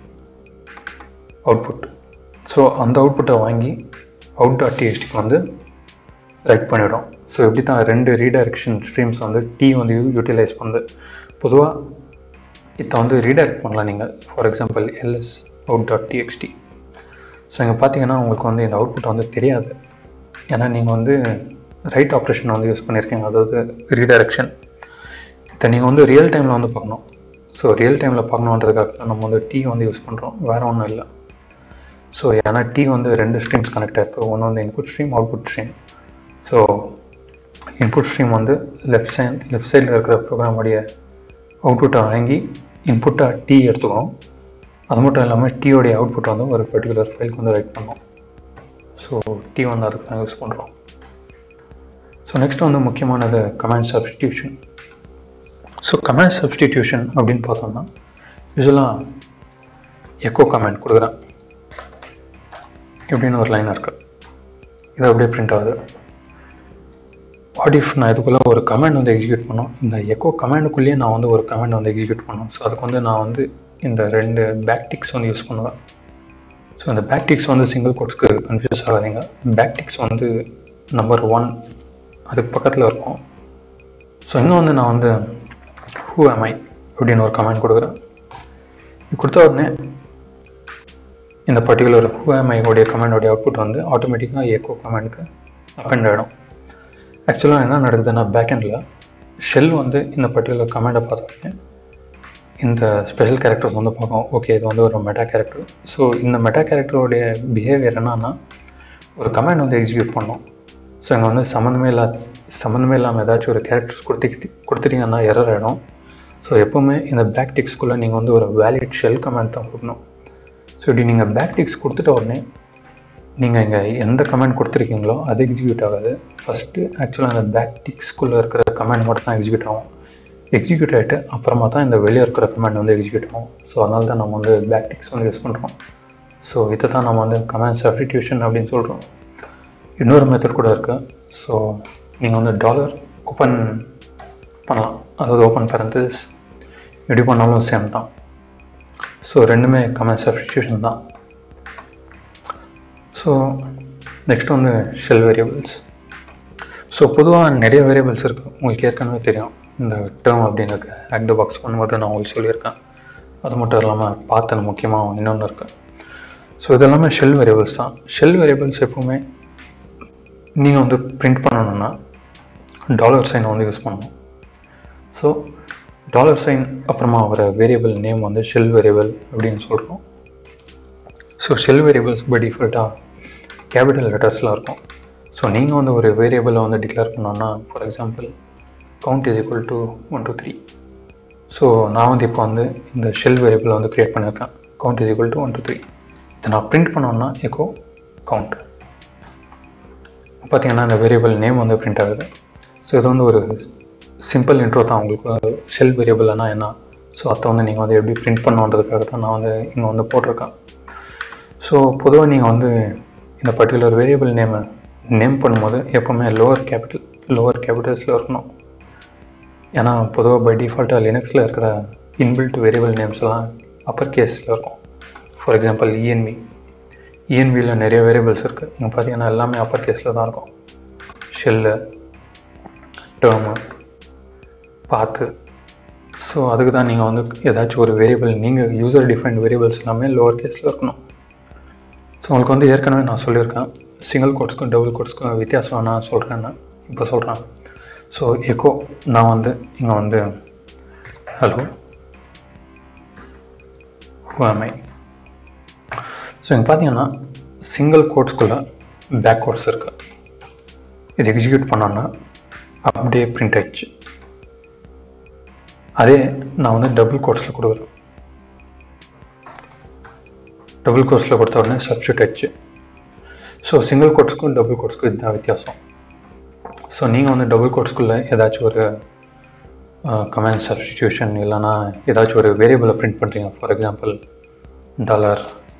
அவுட்புட் ஸோ அந்த அவுட்புட்டை வாங்கி அவுட் டாட் டிஎஸ்டிக்கு வந்து ரைட் பண்ணிவிடும் ஸோ இப்படி தான் ரெண்டு ரீடைரக்ஷன் ஸ்ட்ரீம்ஸ் வந்து டி வந்து யூட்டிலைஸ் பண்ணுது பொதுவாக இதை வந்து ரீடைரக்ட் பண்ணலாம் நீங்கள் for example LS out dot TXT so இங்கே பார்த்தீங்கன்னா உங்களுக்கு வந்து இந்த அவுட்புட் வந்து தெரியாது ஏன்னா நீங்கள் வந்து ரைட் ஆப்ரேஷன் வந்து யூஸ் பண்ணியிருக்கீங்க அதாவது ரீடைரக்ஷன் இதை நீங்கள் வந்து ரியல் டைமில் வந்து பார்க்கணும் ஸோ ரியல் டைமில் பார்க்கணுன்றதுக்காக தான் நம்ம வந்து டி வந்து யூஸ் பண்ணுறோம் வேறு ஒன்றும் இல்லை ஸோ ஏன்னா டி வந்து ரெண்டு ஸ்ட்ரீம்ஸ் கனெக்ட் ஆகிருக்கு ஒன்று வந்து input stream output stream so input stream வந்து லெஃப்ட் சைட் லெஃப்ட் சைடில் இருக்கிற ப்ரோக்ராமுடைய அவுட்புட்டை வாங்கி இன்புட்டாக டி எடுத்துக்கணும் அது மட்டும் இல்லாமல் டீயோடைய அவுட்புட் வந்து ஒரு பர்டிகுலர் ஃபைலுக்கு வந்து ரைட் பண்ணோம் ஸோ டி வந்து அதுக்கு தான் யூஸ் பண்ணுறோம் ஸோ நெக்ஸ்ட் வந்து முக்கியமானது command substitution so command substitution அப்படின்னு பார்த்தோம்னா யூஸ்வலாக எக்கோ கமெண்ட் கொடுக்குறேன் இப்படின்னு ஒரு லைன் இருக்குது இது அப்படியே பிரிண்ட் ஆகுது வாட் இஃப் நான் இதுக்குள்ளே ஒரு கமெண்ட் வந்து எக்ஸிக்யூட் பண்ணோம் இந்த எக்கோ கமெண்டுக்குள்ளேயே நான் வந்து ஒரு கமெண்ட் வந்து எக்ஸிக்யூட் பண்ணோம் ஸோ அதுக்கு வந்து நான் வந்து இந்த ரெண்டு பேக்டிக்ஸ் வந்து யூஸ் பண்ணுவேன் ஸோ இந்த பேக்டிக்ஸ் வந்து சிங்கிள் கோட்ஸ்க்கு கன்ஃபியூஸ் ஆகாதீங்க பேக்டிக்ஸ் வந்து நம்பர் ஒன் அதுக்கு பக்கத்தில் இருக்கும் ஸோ இன்னும் வந்து நான் வந்து ஹூ எம் ஐ அப்படின்னு ஒரு கமெண்ட் கொடுக்குறேன் இது கொடுத்த உடனே இந்த பர்டிகுலர் ஹூ எம் ஐ உடைய கமெண்டோடைய அவுட்புட் வந்து ஆட்டோமேட்டிக்காக எக்கோ கமெண்ட்க்கு அப்பெண்ட் ஆகிடும் ஆக்சுவலாக என்ன நடக்குதுன்னா பேக்கெண்டில் ஷெல் வந்து இந்த பர்டிகுலர் கமெண்டை பார்த்தோன்னே இந்த ஸ்பெஷல் கேரக்டர்ஸ் வந்து பார்க்கும் ஓகே இது வந்து ஒரு மெட்டா கேரக்டர் ஸோ இந்த மெட்டா கேரக்டருடைய பிஹேவியர் என்னன்னா ஒரு கமெண்ட் வந்து எக்ஸிக்யூட் பண்ணோம் ஸோ இங்கே வந்து சம்மந்தமே இல்லாத சம்மந்தமே இல்லாமல் ஏதாச்சும் ஒரு கேரக்டர்ஸ் கொடுத்துக்கிட்டு கொடுத்துட்டீங்கன்னா எரர் ஆகிடும் ஸோ எப்போவுமே இந்த பேக் டிக்ஸ்குள்ளே நீங்கள் வந்து ஒரு வேலிட் ஷெல் கமெண்ட் தான் கொடுக்கணும் ஸோ இப்படி நீங்கள் பேக் டிக்ஸ் கொடுத்துட்ட உடனே நீங்கள் இங்கே எந்த கமெண்ட் கொடுத்துருக்கீங்களோ அது எக்ஸிக்யூட் ஆகாது ஃபஸ்ட்டு ஆக்சுவலாக அந்த பேக் டிக்ஸ்குள்ளே இருக்கிற கமெண்ட் மட்டும் தான் எக்ஸிக்யூட் ஆகும் எக்ஸிக்யூட் ஆகிட்டு அப்புறமா தான் இந்த வெளியே இருக்கிற கமெண்ட் வந்து எக்ஸிக்யூட் ஆகும் ஸோ அதனால தான் நம்ம வந்து பேக் டிக்ஸ் வந்து யூஸ் பண்ணுறோம் ஸோ இதை தான் நம்ம வந்து கமெண்ட் சப்ஸ்டிடியூஷன் அப்படின்னு சொல்கிறோம் இன்னொரு மெத்தட் கூட இருக்குது ஸோ நீங்கள் வந்து டாலர் ஓப்பன் பண்ணலாம் அதாவது ஓப்பன் பேரந்தஸ் எப்படி பண்ணாலும் சேம் தான் ஸோ ரெண்டுமே கமெண்ட் சப்ஸ்டியூஷன் தான் ஸோ நெக்ஸ்ட் வந்து ஷெல் வேரியபிள்ஸ் ஸோ பொதுவாக நிறைய வேரியபிள்ஸ் இருக்குது உங்களுக்கு ஏற்கனவே தெரியும் இந்த டேர்ம் அப்படின்னு இருக்கு ஆக்டிவ் பாக்ஸ் பண்ணும்போது நான் உங்களுக்கு சொல்லியிருக்கேன் அது மட்டும் இல்லாமல் பார்த்தது முக்கியமாக இன்னொன்று இருக்குது ஸோ இதெல்லாமே ஷெல் வேரியபிள்ஸ் தான் ஷெல் வேரியபிள்ஸ் எப்பவுமே நீங்கள் வந்து பிரிண்ட் பண்ணணுன்னா டாலர் சைன் வந்து யூஸ் பண்ணணும் ஸோ டாலர் சைன் அப்புறமா வர வேரியபிள் நேம் வந்து ஷெல் வேரியபிள் அப்படின்னு சொல்கிறோம் ஸோ ஷெல் வேரியபிள்ஸ் பை டிஃபால்ட்டாக கேபிட்டல் லெட்டர்ஸில் இருக்கும் ஸோ நீங்கள் வந்து ஒரு வேரியபிளை வந்து டிக்ளேர் பண்ணோன்னா for example count is equal to one two three so நான் வந்து இப்போ வந்து இந்த ஷெல் வேரியபிளை வந்து க்ரியேட் பண்ணியிருக்கேன் count is equal to one two three இதை நான் பிரிண்ட் பண்ணோன்னா எக்கோ கவுண்ட் பார்த்தீங்கன்னா இந்த வேரியபிள் நேம் வந்து பிரிண்ட் ஆகுது ஸோ இது வந்து ஒரு சிம்பிள் இன்ட்ரோ தான் உங்களுக்கு ஷெல் வேரியபிள்னா என்ன ஸோ அதை வந்து நீங்கள் வந்து எப்படி பிரிண்ட் பண்ணுன்றதுக்காக தான் நான் வந்து இங்கே வந்து போட்டிருக்கேன் ஸோ பொதுவாக நீங்கள் வந்து இந்த பர்டிகுலர் வேரியபிள் நேமை நேம் பண்ணும்போது எப்போவுமே லோவர் கேபிட்டல் லோவர் கேபிட்டல்ஸில் இருக்கணும் ஏன்னா பொதுவாக பை டிஃபால்ட்டாக லினக்ஸில் இருக்கிற இன்பில்ட் வேரியபிள் நேம்ஸ்லாம் அப்பர் கேஸில் இருக்கும் ஃபார் எக்ஸாம்பிள் இஎன்வி இஎன்வியில் நிறைய வேரியபிள்ஸ் இருக்குது நீங்கள் பார்த்தீங்கன்னா எல்லாமே அப்பர் கேஸில் தான் இருக்கும் ஷெல்லு டேர்மு பார்த்து ஸோ அதுக்கு தான் நீங்கள் வந்து ஏதாச்சும் ஒரு வேரியபிள் நீங்கள் யூசர் டிஃபைன்ட் வேரியபிள்ஸ் எல்லாமே லோவர் கேஸில் இருக்கணும் ஸோ உங்களுக்கு வந்து ஏற்கனவே நான் சொல்லியிருக்கேன் சிங்கிள் கோட்ஸ்க்கும் டபுள் கோட்ஸ்க்கும் வித்தியாசம் நான் சொல்கிறேன்னு இப்போ சொல்கிறேன் ஸோ எக்கோ நான் வந்து இங்கே வந்து ஹலோ ஹுவாமை ஸோ இங்கே பார்த்தீங்கன்னா சிங்கிள் கோட்ஸ்குள்ளே பேக் கோட்ஸ் இருக்குது இது எக்ஸிக்யூட் பண்ணோன்னா அப்படியே பிரிண்ட் ஆயிடுச்சு அதே நான் வந்து டபுள் கோட்ஸில் கொடுக்குறேன் டபுள் கோட்ஸில் கொடுத்த உடனே சப்ஸ்டியூட் ஆயிடுச்சு ஸோ சிங்கிள் கோட்ஸ்க்கும் டபுள் கோட்ஸ்க்கும் இதுதான் வித்தியாசம் ஸோ நீங்கள் வந்து டபுள் கோட்ஸ்குள்ளே ஏதாச்சும் ஒரு கமெண்ட் சப்ஸ்டியூஷன் இல்லைனா ஏதாச்சும் ஒரு வேரியபிளை பிரிண்ட் பண்ணுறீங்க ஃபார் எக்ஸாம்பிள் டாலர்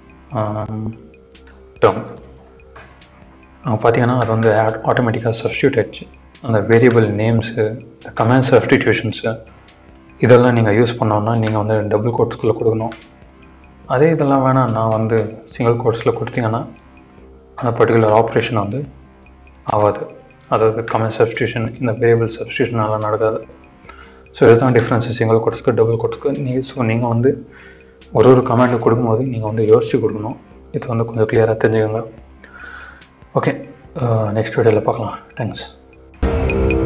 டேர்ம் பார்த்தீங்கன்னா அது வந்து ஆட்டோமேட்டிக்காக சப்ஸ்டியூட் ஆயிடுச்சு அந்த வேரியபிள் நேம்ஸு கமெண்ட் சப்ஸ்டிடியூஷன்ஸு இதெல்லாம் நீங்கள் யூஸ் பண்ணோன்னா நீங்கள் வந்து டபுள் கோட்ஸ்குள்ளே கொடுக்கணும் அதே இதெல்லாம் வேணாம் நான் வந்து சிங்கிள் கோட்ஸில் கொடுத்தீங்கன்னா அந்த பர்டிகுலர் ஆப்ரேஷன் வந்து ஆகாது அதாவது கமெண்ட் சப்ஸ்டியூஷன் இந்த வேரியபிள் சப்ஸ்டியூஷன் எல்லாம் நடக்காது ஸோ இதுதான் டிஃப்ரென்ஸ் சிங்கிள் கோட்ஸ்க்கு டபுள் கோட்ஸ்க்கு நீங்கள் ஸோ நீங்கள் வந்து ஒரு ஒரு கமெண்ட் கொடுக்கும்போது நீங்கள் வந்து யோசித்து கொடுக்கணும் இது வந்து கொஞ்சம் கிளியராக தெரிஞ்சுக்கோங்க ஓகே நெக்ஸ்ட் வீடியோவில் பார்க்கலாம் தேங்க்ஸ்